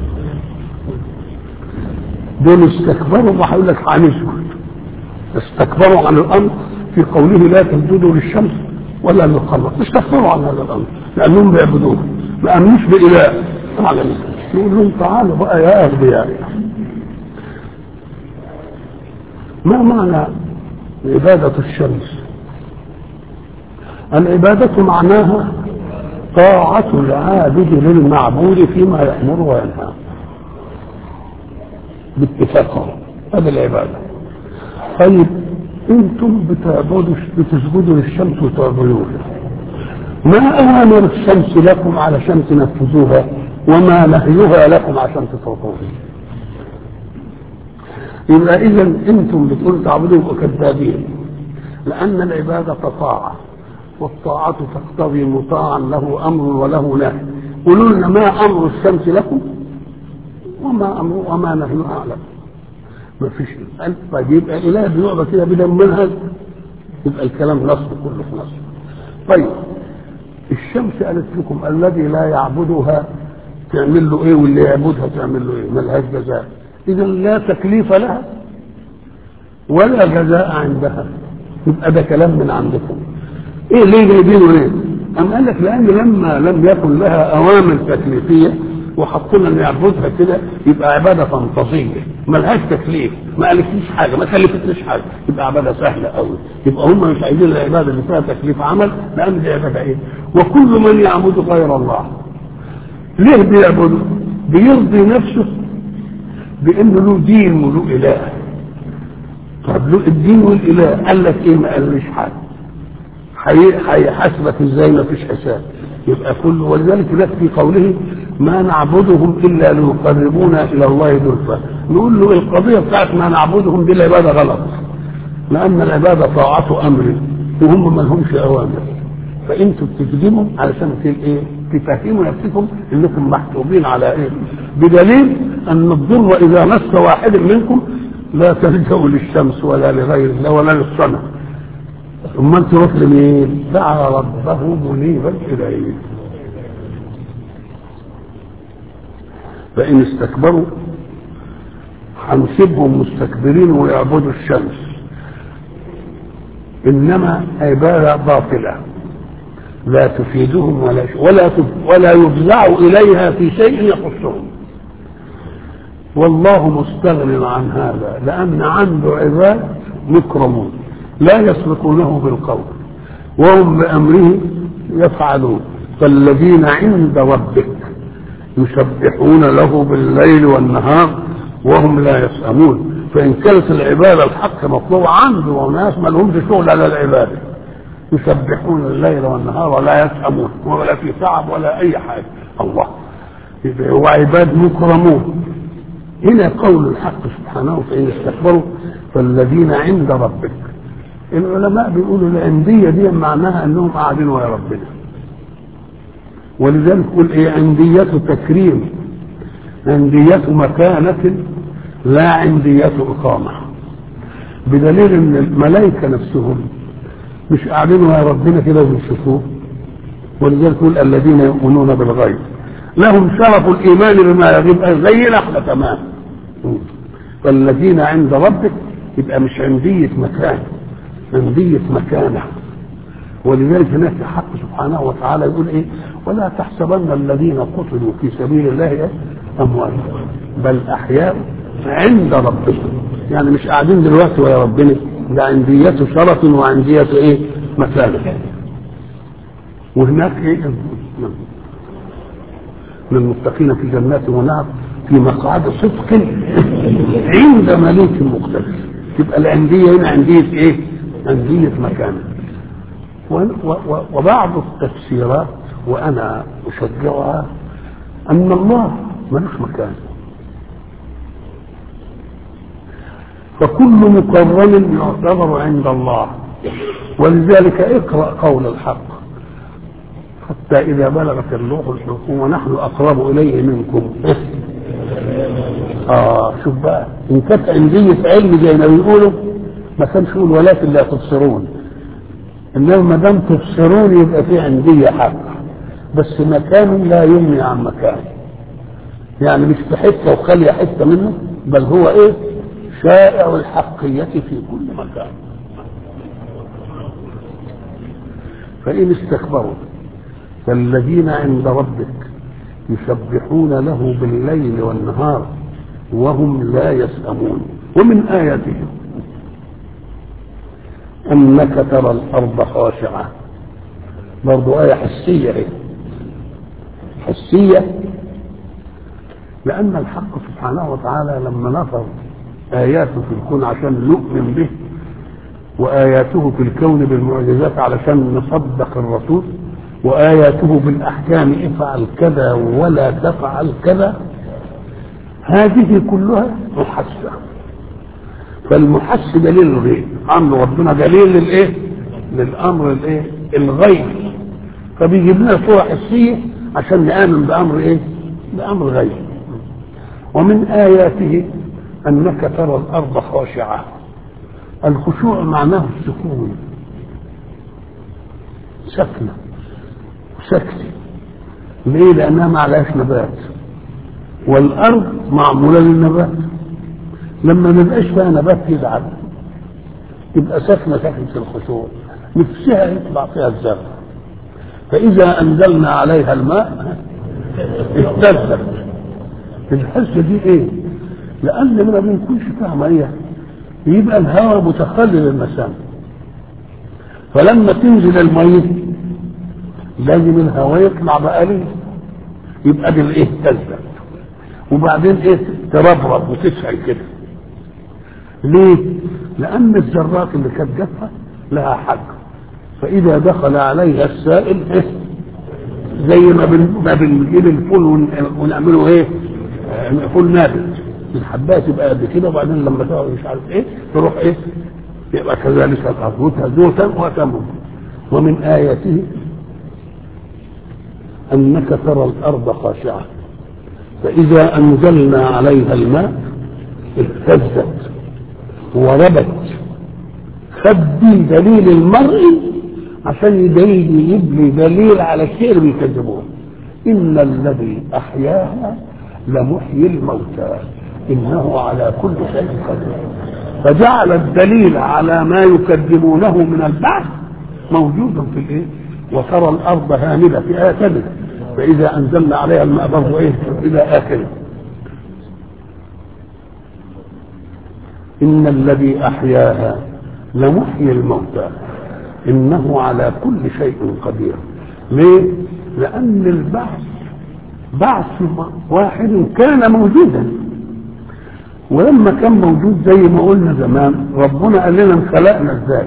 دول استكبروا وهيقول لك هنسكت استكبروا عن الأمر في قوله لا تسجدوا للشمس ولا للقمر استكبروا عن هذا الأمر لأنهم بيعبدوه ما أمنوش بإله أعلم يقول لهم تعالوا بقى يا أهل يعني ما معنى عبادة الشمس العبادة معناها طاعة العابد للمعبود فيما يأمر وينهى باتفاق هذه العبادة طيب انتم بتعبدوا بتسجدوا للشمس وتعبدوها ما اوامر الشمس لكم علشان تنفذوها وما نهيها لكم عشان تتركوها يبقى اذا انتم بتقولوا تعبدوا كذابين لان العباده طاعه والطاعه تقتضي مطاعا له امر وله نهي قولوا لنا ما امر الشمس لكم وما امر وما نهيها لكم ما فيش طيب يبقى اله بيعبد كده بدون منهج يبقى الكلام نصب كله في نصب طيب الشمس قالت لكم الذي لا يعبدها تعمل له ايه واللي يعبدها تعمل له ايه ملهاش جزاء اذا لا تكليف لها ولا جزاء عندها يبقى ده كلام من عندكم ايه ليه جايبينه ليه أم قال لك لأن لما لم يكن لها أوامر تكليفية وحطينا ان يعبدها كده يبقى عباده فانتازيه ملهاش تكليف ما قالتليش حاجه ما كلفتنيش حاجه يبقى عباده سهله قوي يبقى هم مش عايزين العباده اللي فيها تكليف عمل لان دي عباده ايه وكل من يعبد غير الله ليه بيعبده بيرضي نفسه بانه له دين وله اله طب له الدين والاله قال لك ايه ما قاليش حاجه هيحاسبك ازاي ما فيش حساب يبقى كل ولذلك هناك في قوله ما نعبدهم الا ليقربونا الى الله زلفى نقول له القضيه بتاعت ما نعبدهم دي العباده غلط لان العباده طاعه امر وهم ما لهمش اوامر فانتوا بتكذبوا علشان ايه تفهموا نفسكم انكم محسوبين على ايه بدليل ان الضر اذا مس واحد منكم لا تلجأوا للشمس ولا لغير الله ولا للصنم امال تروح لمين دعا ربه منيبا اليه فان استكبروا هنسيبهم مستكبرين ويعبدوا الشمس انما عباده باطله لا تفيدهم ولا ولا ولا يفزع اليها في شيء يخصهم والله مستغن عن هذا لان عنده عباد مكرمون لا يسبقونه بالقول وهم بامره يفعلون فالذين عند ربك يسبحون له بالليل والنهار وهم لا يسأمون فإن كانت العبادة الحق مطلوبة عنده وناس ما لهمش شغل على العبادة يسبحون الليل والنهار ولا يسأمون ولا في تعب ولا أي حاجة الله يبقى هو عباد مكرمون هنا قول الحق سبحانه فإن استكبروا فالذين عند ربك العلماء بيقولوا العندية دي معناها انهم قاعدين ويا ربنا ولذلك يقول ايه عندية تكريم عندية مكانة لا عندية إقامة بدليل ان الملائكة نفسهم مش قاعدين ويا ربنا كده ويشوفوه ولذلك يقول الذين يؤمنون بالغيب لهم شرف الايمان بما يغيب زينا احنا تمام فالذين عند ربك يبقى مش عندية مكان عندية مكانة ولذلك هناك الحق سبحانه وتعالى يقول ايه ولا تحسبن الذين قتلوا في سبيل الله اموات بل احياء عند ربهم يعني مش قاعدين دلوقتي ويا ربنا ده عندية شرف وعندية ايه مكانة وهناك ايه من المتقين في جنات ونهر في مقعد صدق عند مليك مقتدر تبقى الأندية هنا أندية إيه؟ أندية مكان وبعض التفسيرات وأنا أشجعها أن الله ملوش مكان فكل مكرم يعتبر عند الله ولذلك اقرأ قول الحق حتى إذا بلغت اللوح الحكم ونحن أقرب إليه منكم آه شوف بقى إن كانت عندية علم زي ما بيقولوا ما كانش يقول ولكن لا تبصرون إنما ما دام تبصرون يبقى في عندية حق بس مكان لا يغني عن مكان يعني مش في حتة وخلي حتة منه بل هو إيه شائع الحقية في كل مكان فإن استكبروا فالذين عند ربك يسبحون له بالليل والنهار وهم لا يسأمون ومن آياته أنك ترى الأرض خاشعة برضو آية حسية هي حسية لأن الحق سبحانه وتعالى لما نفر آياته في الكون عشان نؤمن به وآياته في الكون بالمعجزات علشان نصدق الرسول وآياته بالأحكام افعل كذا ولا تفعل كذا هذه كلها محسة فالمحس دليل الغيب أمر ربنا دليل للإيه؟ للأمر الإيه؟ الغيب فبيجيب لنا صورة حسية عشان نآمن بأمر إيه؟ بأمر غيب ومن آياته أنك ترى الأرض خاشعة الخشوع معناه السكون سكنة سكت ليه لأنها ما عليهاش نبات والأرض معمولة للنبات لما ما يبقاش فيها نبات يزعل تبقى سكنة سكنة الخشوع نفسها يطلع فيها الزرع فإذا أنزلنا عليها الماء اهتزت الحسة دي ايه؟ لأن ما بنكونش فيها مية يبقى الهواء متخلل المسام فلما تنزل المية لازم الهواء يطلع بقليل يبقى دي الايه تزداد وبعدين ايه تربرب وتسعل كده ليه؟ لأن الذرات اللي كانت جافة لها حق فإذا دخل عليها السائل إيه؟ زي ما بن... ما بنجيب الفول ون... ونعمله ايه؟ فول نابت الحبايه تبقى قد كده وبعدين لما تقعد مش عارف ايه تروح ايه؟ يبقى كذلك الارض وتزوتا وتمم ومن آياته أنك ترى الأرض خاشعة فإذا أنزلنا عليها الماء اهتزت وربت خد دليل المرء عشان يدليل يبني دليل على الشيء اللي بيكذبوه إن الذي أحياها لمحيي الموتى إنه على كل شيء قدير فجعل الدليل على ما يكذبونه من البعث موجودا في الايه؟ وترى الارض هامده في ايه ثانيه فاذا انزلنا عليها الماء برضه ايه؟ الى اخره. ان الذي احياها لمحيي الموتى انه على كل شيء قدير. ليه؟ لان البعث بعث واحد كان موجودا ولما كان موجود زي ما قلنا زمان ربنا قال لنا انخلقنا ازاي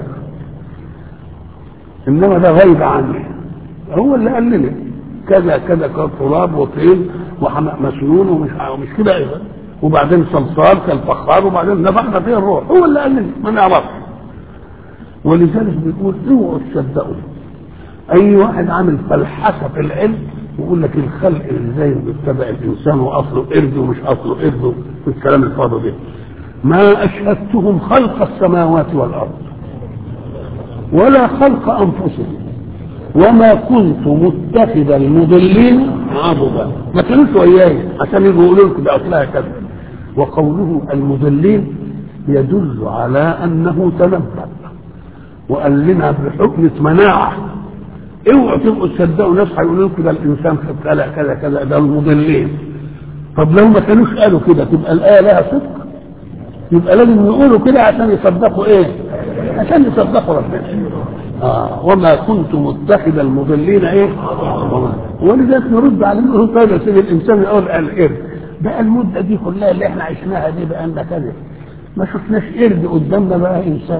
انما ده غيب عني هو اللي قال لنا كذا كذا كان تراب وطين ومسنون ومش ومش كده ايه وبعدين صلصال كالفخار وبعدين نفخنا فيه الروح هو اللي قال لنا ما نعرفش ولذلك بيقول اوعوا تصدقوا اي واحد عامل فلحفه في العلم يقول لك الخلق اللي زي بيتبع الانسان واصله قرد ومش اصله قرد والكلام الفاضي ده ما اشهدتهم خلق السماوات والارض ولا خلق انفسهم وما كنت متخذ المضلين عضدا ما كانوش وياي عشان يجوا يقولوا لكم ده اصلها كذا وقوله المضلين يدل على انه تنبأ وقال لنا بحكمة مناعة اوعوا تبقوا تصدقوا ناس هيقولوا لكم ده الانسان كذا كذا كذا ده المضلين طب لو ما كانوش قالوا كده تبقى الايه لها صدق يبقى لازم يقولوا كده عشان يصدقوا ايه؟ عشان يصدقوا ربنا آه وما كنت متخذ المضلين ايه ولذلك نرد على انه طيب يا سيدي الانسان يقول القرد بقى المده دي كلها اللي احنا عشناها دي بقى لنا كذا ما شفناش قرد قدامنا بقى انسان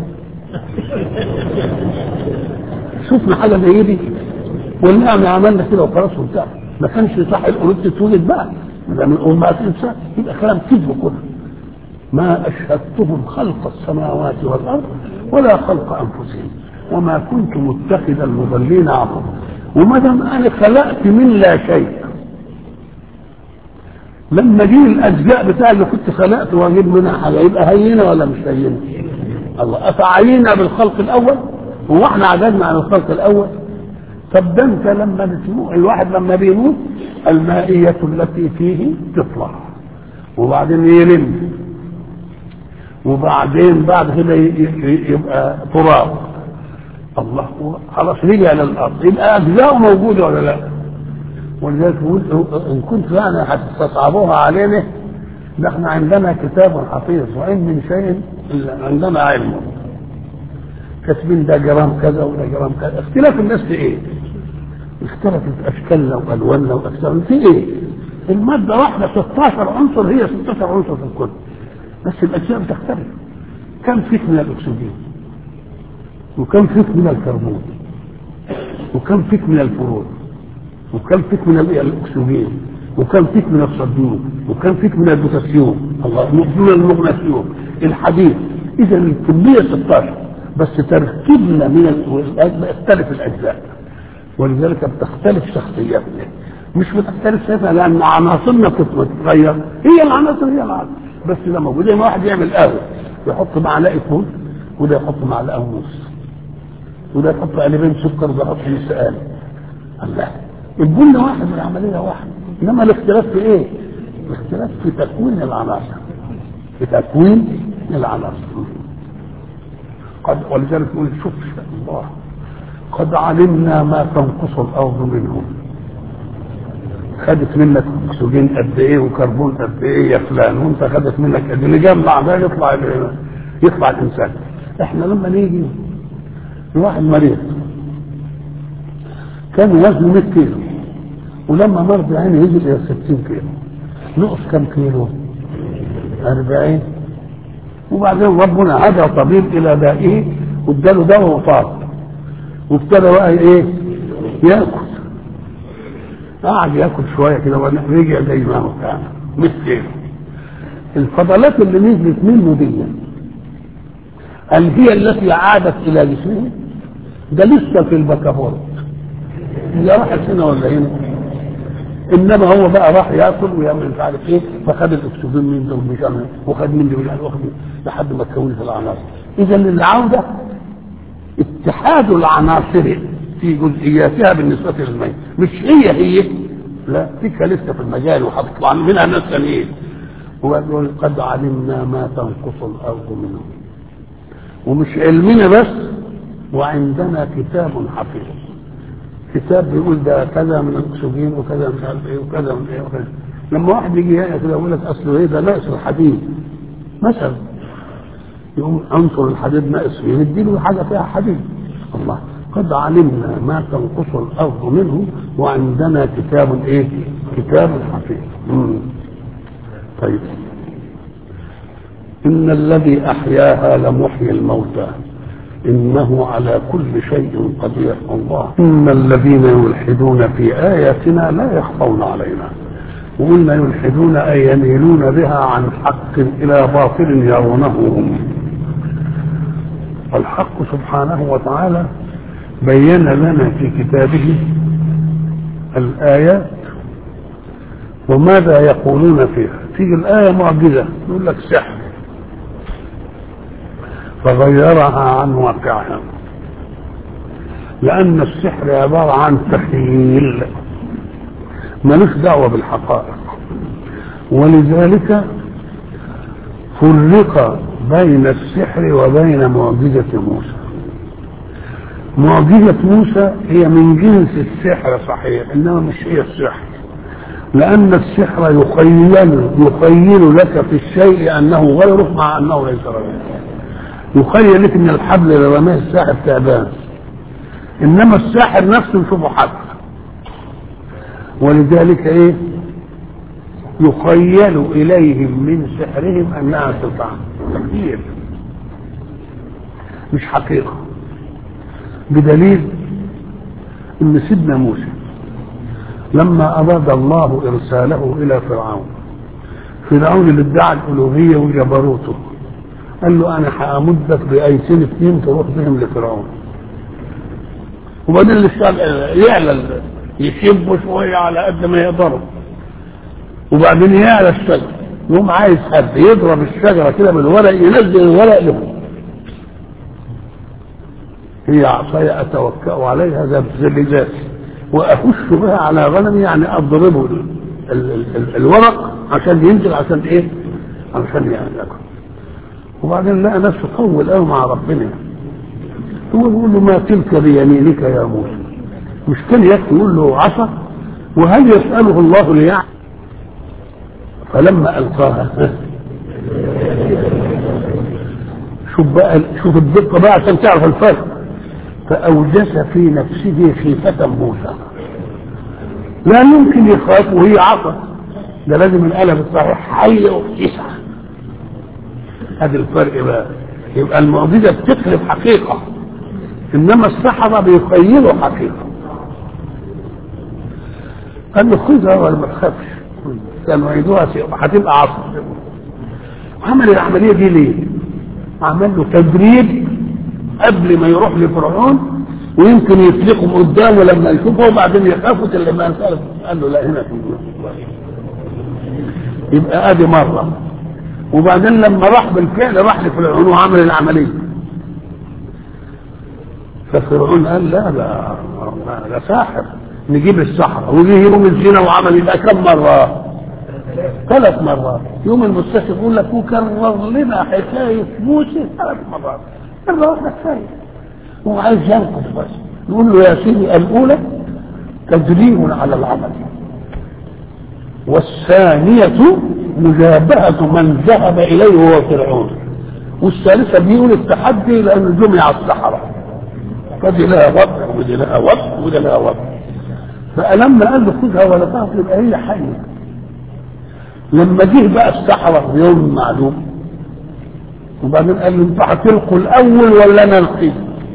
شفنا حاجه زي دي والنعم عملنا كده وخلاص وبتاع ما كانش صح القرود تتولد بقى ده من امهات الانسان يبقى كلام كذب كله ما اشهدتهم خلق السماوات والارض ولا خلق انفسهم وما كنت متخذ المضلين عضدا وما دام انا خلقت من لا شيء لما جه الاجزاء بتاع اللي كنت خلقت واجيب منها حاجه يبقى هينه ولا مش هينه؟ الله افعينا بالخلق الاول هو احنا عجزنا عن الخلق الاول طب ده انت لما بتموت الواحد لما بيموت المائية التي فيه تطلع وبعدين يلم وبعدين بعد كده يبقى تراب الله خلاص رجع للارض يبقى اجزاء موجوده ولا لا؟ ولذلك ان كنت يعني هتستصعبوها علينا ده احنا عندنا كتاب حفيظ وان من شيء الا عندنا علم كاتبين ده جرام كذا وده جرام كذا اختلاف الناس في ايه؟ اختلفت اشكالنا والواننا واجسامنا في ايه؟ الماده واحده 16 عنصر هي 16 عنصر في الكل بس الاجزاء بتختلف كم فيك من الاكسجين وكم فيك من الكربون وكم فيك من الفروض وكم فيك من الاكسجين وكم فيك من الصوديوم وكم فيك من البوتاسيوم الله من المغناطيوم الحديد اذا الكميه 16 بس تركيبنا من يختلف الاجزاء ولذلك بتختلف شخصياتنا مش بتختلف شخصياتنا لان عناصرنا بتتغير هي العناصر هي العناصر بس ده موجود زي ما واحد يعمل قهوه يحط معلقه فول وده يحط معلقه ونص وده يحط قلبين سكر وده يحط نص قالب الله البن واحد والعمليه واحده انما الاختلاف في ايه؟ الاختلاف في تكوين العناصر في تكوين العناصر قد ولذلك نقول شوف الله قد علمنا ما تنقص الارض منهم خدت منك اكسجين قد ايه وكربون قد ايه يا فلان وانت خدت منك قد ايه نجمع ده يطلع يطلع الانسان احنا لما نيجي الواحد مريض كان وزنه 100 كيلو ولما مرض عيني يجي الى 60 كيلو نقص كم كيلو 40 وبعدين ربنا هدى طبيب الى دائه واداله دواء وطاب وابتدى بقى ايه ياكل قعد ياكل شويه كده ورجع زي ما هو كان مثل الفضلات اللي نزلت منه دي هل هي التي عادت الى جسمه؟ ده لسه في البكابورت هي راحت هنا ولا هنا؟ انما هو بقى راح ياكل ويعمل مش عارف ايه فخد الاكسجين من ده ومش عارف وخد من ده ومش عارف واخد لحد ما تكونت العناصر اذا العوده اتحاد العناصر في جزئياتها بالنسبه للميت مش هي هي لا تلك لسه في المجال وهتطلع منها ناس ثانيين ويقول قد علمنا ما تنقص الارض منهم ومش علمنا بس وعندنا كتاب حفيظ كتاب بيقول ده كذا من الاكسجين وكذا مش عارف ايه وكذا من ايه وكذا لما واحد يجي هنا كده يقول لك اصله ايه ده ناقص الحديد مثلا يقوم عنصر الحديد ناقص فيه نديله حاجه فيها حديد الله قد علمنا ما تنقص الارض منه وعندنا كتاب ايه؟ كتاب حفيظ طيب ان الذي احياها لمحيي الموتى انه على كل شيء قدير الله ان الذين يلحدون في اياتنا لا يخفون علينا وقلنا يلحدون اي يميلون بها عن حق الى باطل يرونه هم الحق سبحانه وتعالى بين لنا في كتابه الآيات وماذا يقولون فيها تيجي الآية معجزة يقول لك سحر فغيرها عن واقعها لأن السحر عبارة عن تخيل ملوش دعوة بالحقائق ولذلك فرق بين السحر وبين معجزة موسى معجزة موسى هي من جنس السحر صحيح إنما مش هي السحر لأن السحر يخيل يخيل لك في الشيء أنه غيره مع أنه ليس غيره يخيل لك أن الحبل اللي رماه الساحر تعبان انما الساحر نفسه يشوفه حق ولذلك ايه يخيل اليهم من سحرهم انها تطعم تخيل مش حقيقه بدليل ان سيدنا موسى لما اراد الله ارساله الى فرعون فرعون اللي ادعى الالوهيه وجبروته قال له انا هامدك بايتين اثنين تروح بهم لفرعون وبعدين اللي يعلى يشبه شويه على قد ما يقدروا وبعدين يعلى الشجر يقوم عايز حد يضرب الشجره كده بالورق ينزل الورق له هي عصاي اتوكا عليها ذات واخش بها على غنمي يعني اضربه ال ال ال الورق عشان ينزل عشان ايه؟ عشان ياكل وبعدين لقى نفسه طول قوي مع ربنا هو يقول له ما تلك بيمينك يا موسى مش كان يكفي يقول له عصا وهل يسأله الله ليعلم فلما ألقاها شوف بقى شوف الدقة بقى عشان تعرف الفرق فأوجس في نفسه خيفة موسى لا يمكن يخاف وهي عصا ده لازم القلم الصحيح حي وتسعة هذا الفرق بقى يبقى المعجزة بتقلب حقيقة إنما السحرة بيخيلوا حقيقة قال له خذها ولا ما تخافش كانوا يعيدوها هتبقى عصر عمل العملية دي ليه؟ عمل له تدريب قبل ما يروح لفرعون ويمكن يطلقهم قدامه لما يشوفه وبعدين يخافوا اللي ما قال له لا هنا في يبقى ادي مره وبعدين لما راح بالفعل راح لفرعون وعمل العمليه ففرعون قال لا لا لا ساحر نجيب السحرة وجه يوم الزنا وعمل يبقى كم مرة؟ ثلاث مرات يوم المستشفى يقول لك وكرر لنا حكاية موسى ثلاث مرات مرة واحدة كفاية هو عايز ينقص بس نقول له يا سيدي الأولى تدريب على العمل والثانية مجابهة من ذهب إليه هو فرعون والثالثة بيقول التحدي لأنه جمع السحرة فدي لها وضع ودي لها وضع ودي لها وضع فلما قال له خذها ولا تخف يبقى هي حية لما جه بقى السحرة في يوم معلوم وبعدين قال له انت هتلقوا الأول ولا نلقي؟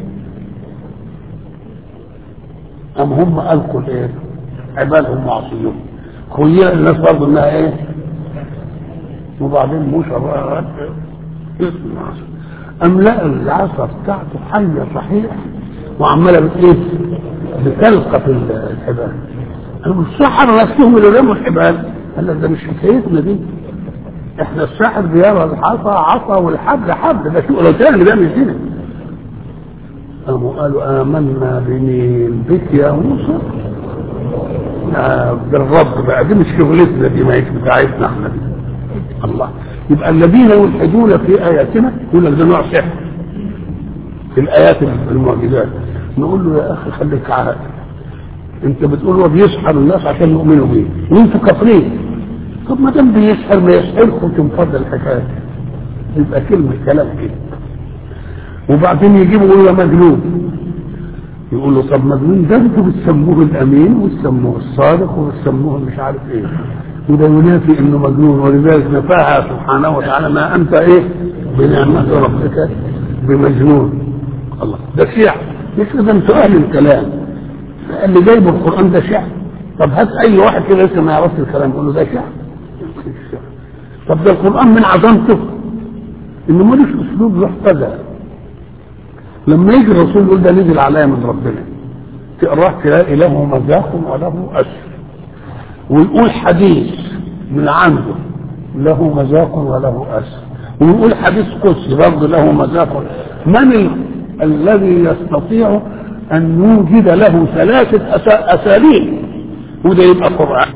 أم هم ألقوا الإيه؟ عبادهم معصيون خيل الناس برضه إنها إيه؟ وبعدين موسى بقى اسمع أم لقى العصا بتاعته حية صحيح وعمالة بتإيه؟ بتلقى في الحبال السحر نفسهم اللي رموا الحبال قال لك ده مش حكايتنا دي احنا الساحر بيرى الحصى عصا والحبل حبل ده شو لو تاني بيعمل كده قاموا قالوا آمنا بمين بك يا موسى آه بالرب بقى دي مش شغلتنا دي ما هيش بتاعتنا احنا دي الله يبقى الذين يلحدون في آياتنا يقول لك ده نوع سحر في الآيات المعجزات نقول له يا أخي خليك عاقل أنت بتقول هو بيسحر الناس عشان يؤمنوا بيه وأنتوا كافرين طب ما دام بيسحر ما يسحركم تنفض الحكاية يبقى كلمة كلام كده وبعدين يجيبوا يقولوا مجنون يقول له طب مجنون ده انتوا بتسموه الامين وتسموه الصادق وتسموه مش عارف ايه وده ينافي انه مجنون ولذلك نفاها سبحانه وتعالى ما انت ايه بنعمة ربك بمجنون الله ده شعر مش اذا انتوا اهل الكلام اللي جايب القران ده شعر طب هات اي واحد كده لسه ما يعرفش الكلام يقول له ده شعر طب ده القران من عظمته انه ملوش اسلوب يحتذى لما يجي الرسول يقول ده نزل عليا من ربنا تقراه تلاقي له مذاق وله أسر ويقول حديث من عنده له مذاق وله أسر ويقول حديث قدسي برضه له مذاق من ال... الذي يستطيع أن يوجد له ثلاثة أسا... أساليب وده يبقى قرآن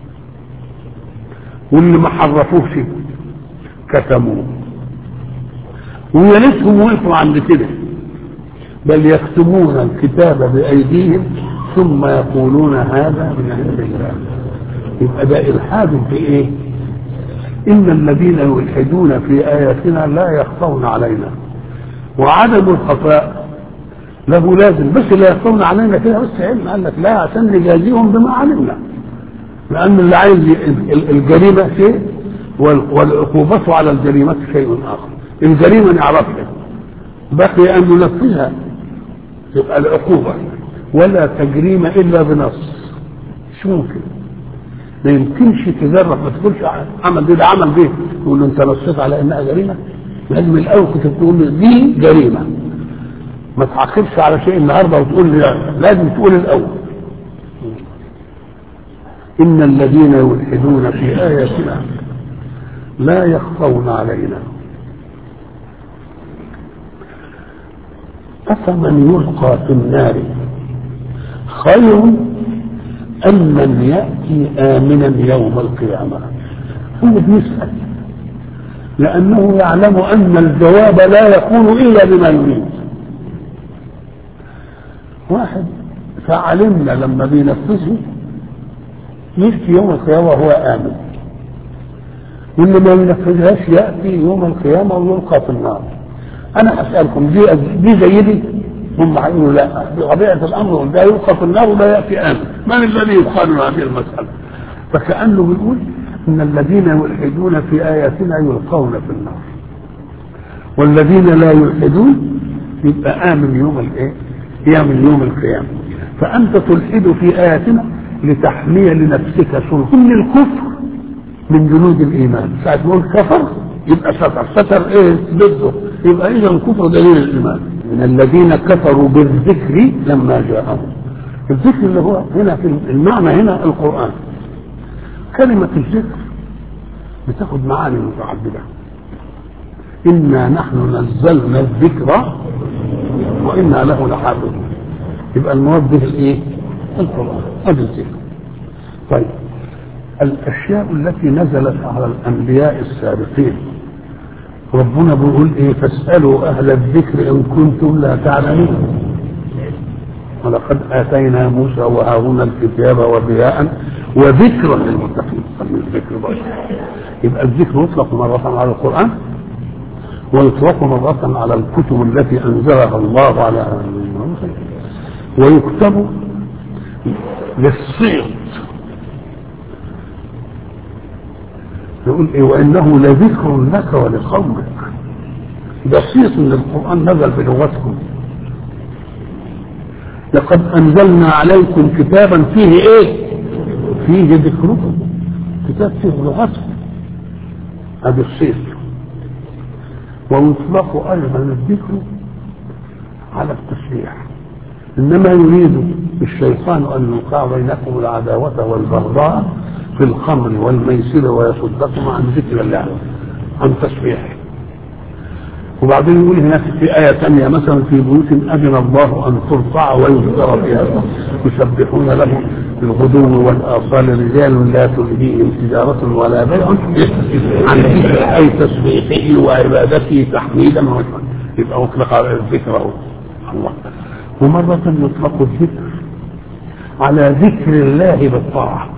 واللي ما حرفوش كتموه ويا ريتهم وقفوا عند كده بل يكتبون الكتاب بأيديهم ثم يقولون هذا من عند الله يبقى ده إلحاد في إيه؟ إن الذين يلحدون في آياتنا لا يخفون علينا وعدم الخفاء له لازم بس لا يخفون علينا كده بس علم قال لك لا عشان نجازيهم بما علمنا لأن اللي عايز الجريمة شيء والعقوبة على الجريمة شيء آخر الجريمة نعرفها بقي أن ننفذها تبقى العقوبة ولا تجريم إلا بنص مش ممكن ما يمكنش تجرب ما تقولش عمل دي ده عمل دي تقول له انت نصيت على انها جريمه لازم الاول كنت تقول له دي جريمه ما تعاقبش على شيء النهارده وتقول لي لا. لازم تقول الاول ان الذين يلحدون في اياتنا لا يخفون علينا أفمن يلقى في النار خير أم من يأتي آمنا يوم القيامة هو بيسأل لأنه يعلم أن الجواب لا يكون إلا بما يريد واحد فعلمنا لما بينفذه يأتي يوم القيامة وهو آمن واللي ما ينفذهاش يأتي يوم القيامة ويلقى في النار أنا أسألكم دي دي زي دي هم هيقولوا لا بطبيعة الأمر ده يلقى في النار ولا يأتي آمن من الذي يقال هذه المسألة فكأنه بيقول إن الذين يلحدون في آياتنا يلقون في النار والذين لا يلحدون يبقى آمن يوم الإيه؟ يوم يوم القيامة فأنت تلحد في آياتنا لتحمي لنفسك سلطان كل الكفر من جنود الإيمان ساعة ما كفر يبقى ستر ستر إيه ضده يبقى إذا الكفر دليل الإيمان من الذين كفروا بالذكر لما جاءهم الذكر اللي هو هنا في المعنى هنا القرآن كلمة الذكر بتاخد معاني متعددة إنا نحن نزلنا الذكر وإنا له لحافظون يبقى المراد به الإيه؟ القرآن هذا الذكر طيب الأشياء التي نزلت على الأنبياء السابقين ربنا بيقول إيه فاسألوا أهل الذكر إن كنتم لا تعلمون ولقد آتينا موسى وهارون الكتاب وضياء وذكرا للمتقين من الذكر بقى يبقى الذكر يطلق مرة على القرآن ويطلق مرة على الكتب التي أنزلها الله على الرسل ويكتب للصيغ يقول إيه وإنه لذكر لك ولقومك ده صيغ ان القرآن نزل بلغتكم لقد أنزلنا عليكم كتابا فيه إيه؟ فيه ذكركم كتاب فيه لغتكم هذا الصيغ ويطلق أيضا الذكر على التسبيح إنما يريد الشيطان أن يوقع بينكم العداوة والبغضاء في الخمر والميسر ويصدكم عن ذكر الله عن تسبيحه وبعدين يقول هناك في آية ثانية مثلا في بيوت أذن الله أن ترفع ويذكر فيها يسبحون له بالغدو والآصال رجال لا تلهيهم تجارة ولا بيع عن ذكر أي تسبيحه وعبادته تحميدا وشكرا يبقى أطلق على الذكر الله ومرة يطلق الذكر على ذكر الله بالطاعة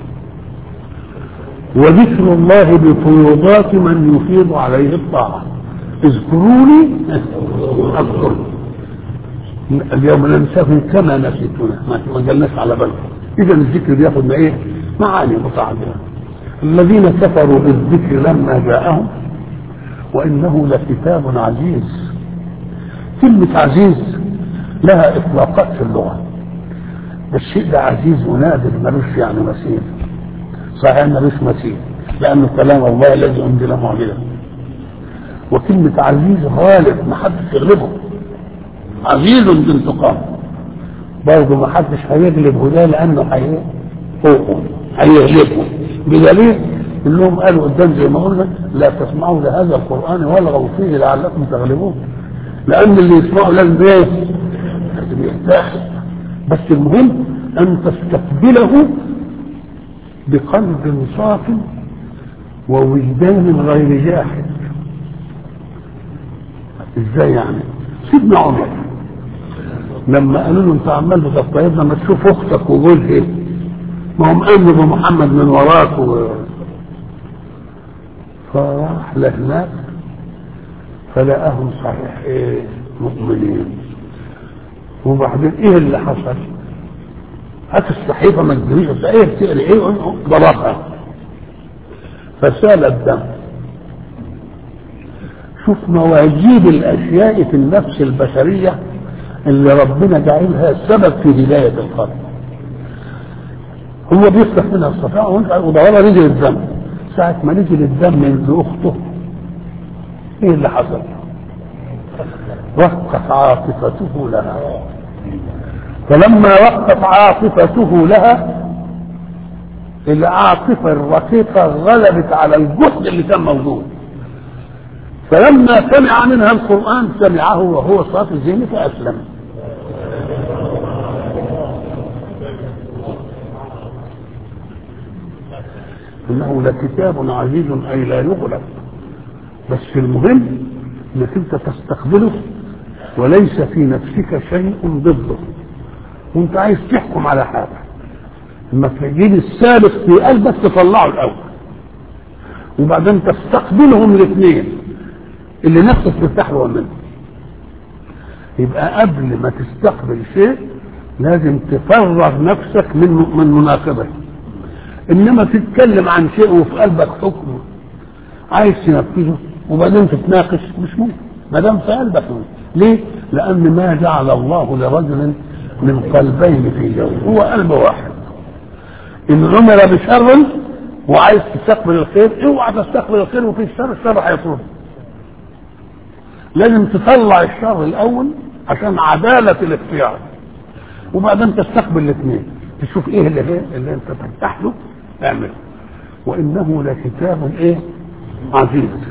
وذكر الله بفيوضات من يفيض عليه الطاعة اذكروني اذكركم اليوم ننساكم كما نسيتونا ما جلناش على بالكم اذا الذكر بياخد ايه معاني متعدده الذين كفروا بالذكر لما جاءهم وانه لكتاب عزيز كلمة عزيز لها اطلاقات في اللغة الشيء ده عزيز ونادر ملوش يعني مثيل صحيح ملوش مثيل لانه كلام الله الذي انزل معجزه وكلمة عزيز غالب ما حدش يغلبه عزيز بانتقام برضه ما حدش هيغلب ده لانه هي فوقه هيغلبه بدليل انهم قالوا قدام زي ما قلنا لا تسمعوا لهذا القران والغوا فيه لعلكم تغلبون لان اللي يسمعوا لازم ايه؟ لازم يرتاح بس المهم ان تستقبله بقلب صاف ووجدان غير جاحد ازاي يعني سيدنا عمر لما قالوا له انت عمال بتطيبنا ما تشوف اختك وجوزها ما هم امنوا بمحمد من وراك و... فراح لهناك فلقاهم صحيح ايه مؤمنين وبعدين ايه اللي حصل؟ هات الصحيفه ما تجريش ايه بتقري ايه ضربها فسال الدم شوف مواجيد الاشياء في النفس البشريه اللي ربنا جعلها سبب في هدايه الخلق هو بيفتح منها الصفاء وضربها نزل الدم ساعة ما نزل الدم من أخته إيه اللي حصل؟ رقت عاطفته لها فلما رقت عاطفته لها العاطفة الرقيقة غلبت على الجهد اللي كان موجود فلما سمع منها القرآن سمعه وهو صافي الذهن فأسلم انه لكتاب عزيز اي لا يغلب بس المهم انك انت تستقبله وليس في نفسك شيء ضده وانت عايز تحكم على حاجه لما تجيب السابق في قلبك تطلعه الاول وبعدين تستقبلهم الاثنين اللي نفسك ترتاح له منه يبقى قبل ما تستقبل شيء لازم تفرغ نفسك من من مناقضه انما تتكلم عن شيء وفي قلبك حكم عايز تنفذه وبعدين تتناقش مش ممكن ما دام في قلبك ليه؟ لان ما جعل الله لرجل من قلبين في جوف هو قلب واحد ان عمل بشر وعايز تستقبل الخير اوعى تستقبل الخير وفي الشر الشر هيطول لازم تطلع الشر الاول عشان عداله الاختيار وبعدين تستقبل الاثنين تشوف ايه اللي هي اللي انت ترتاح له اعمله وانه لكتاب ايه عزيز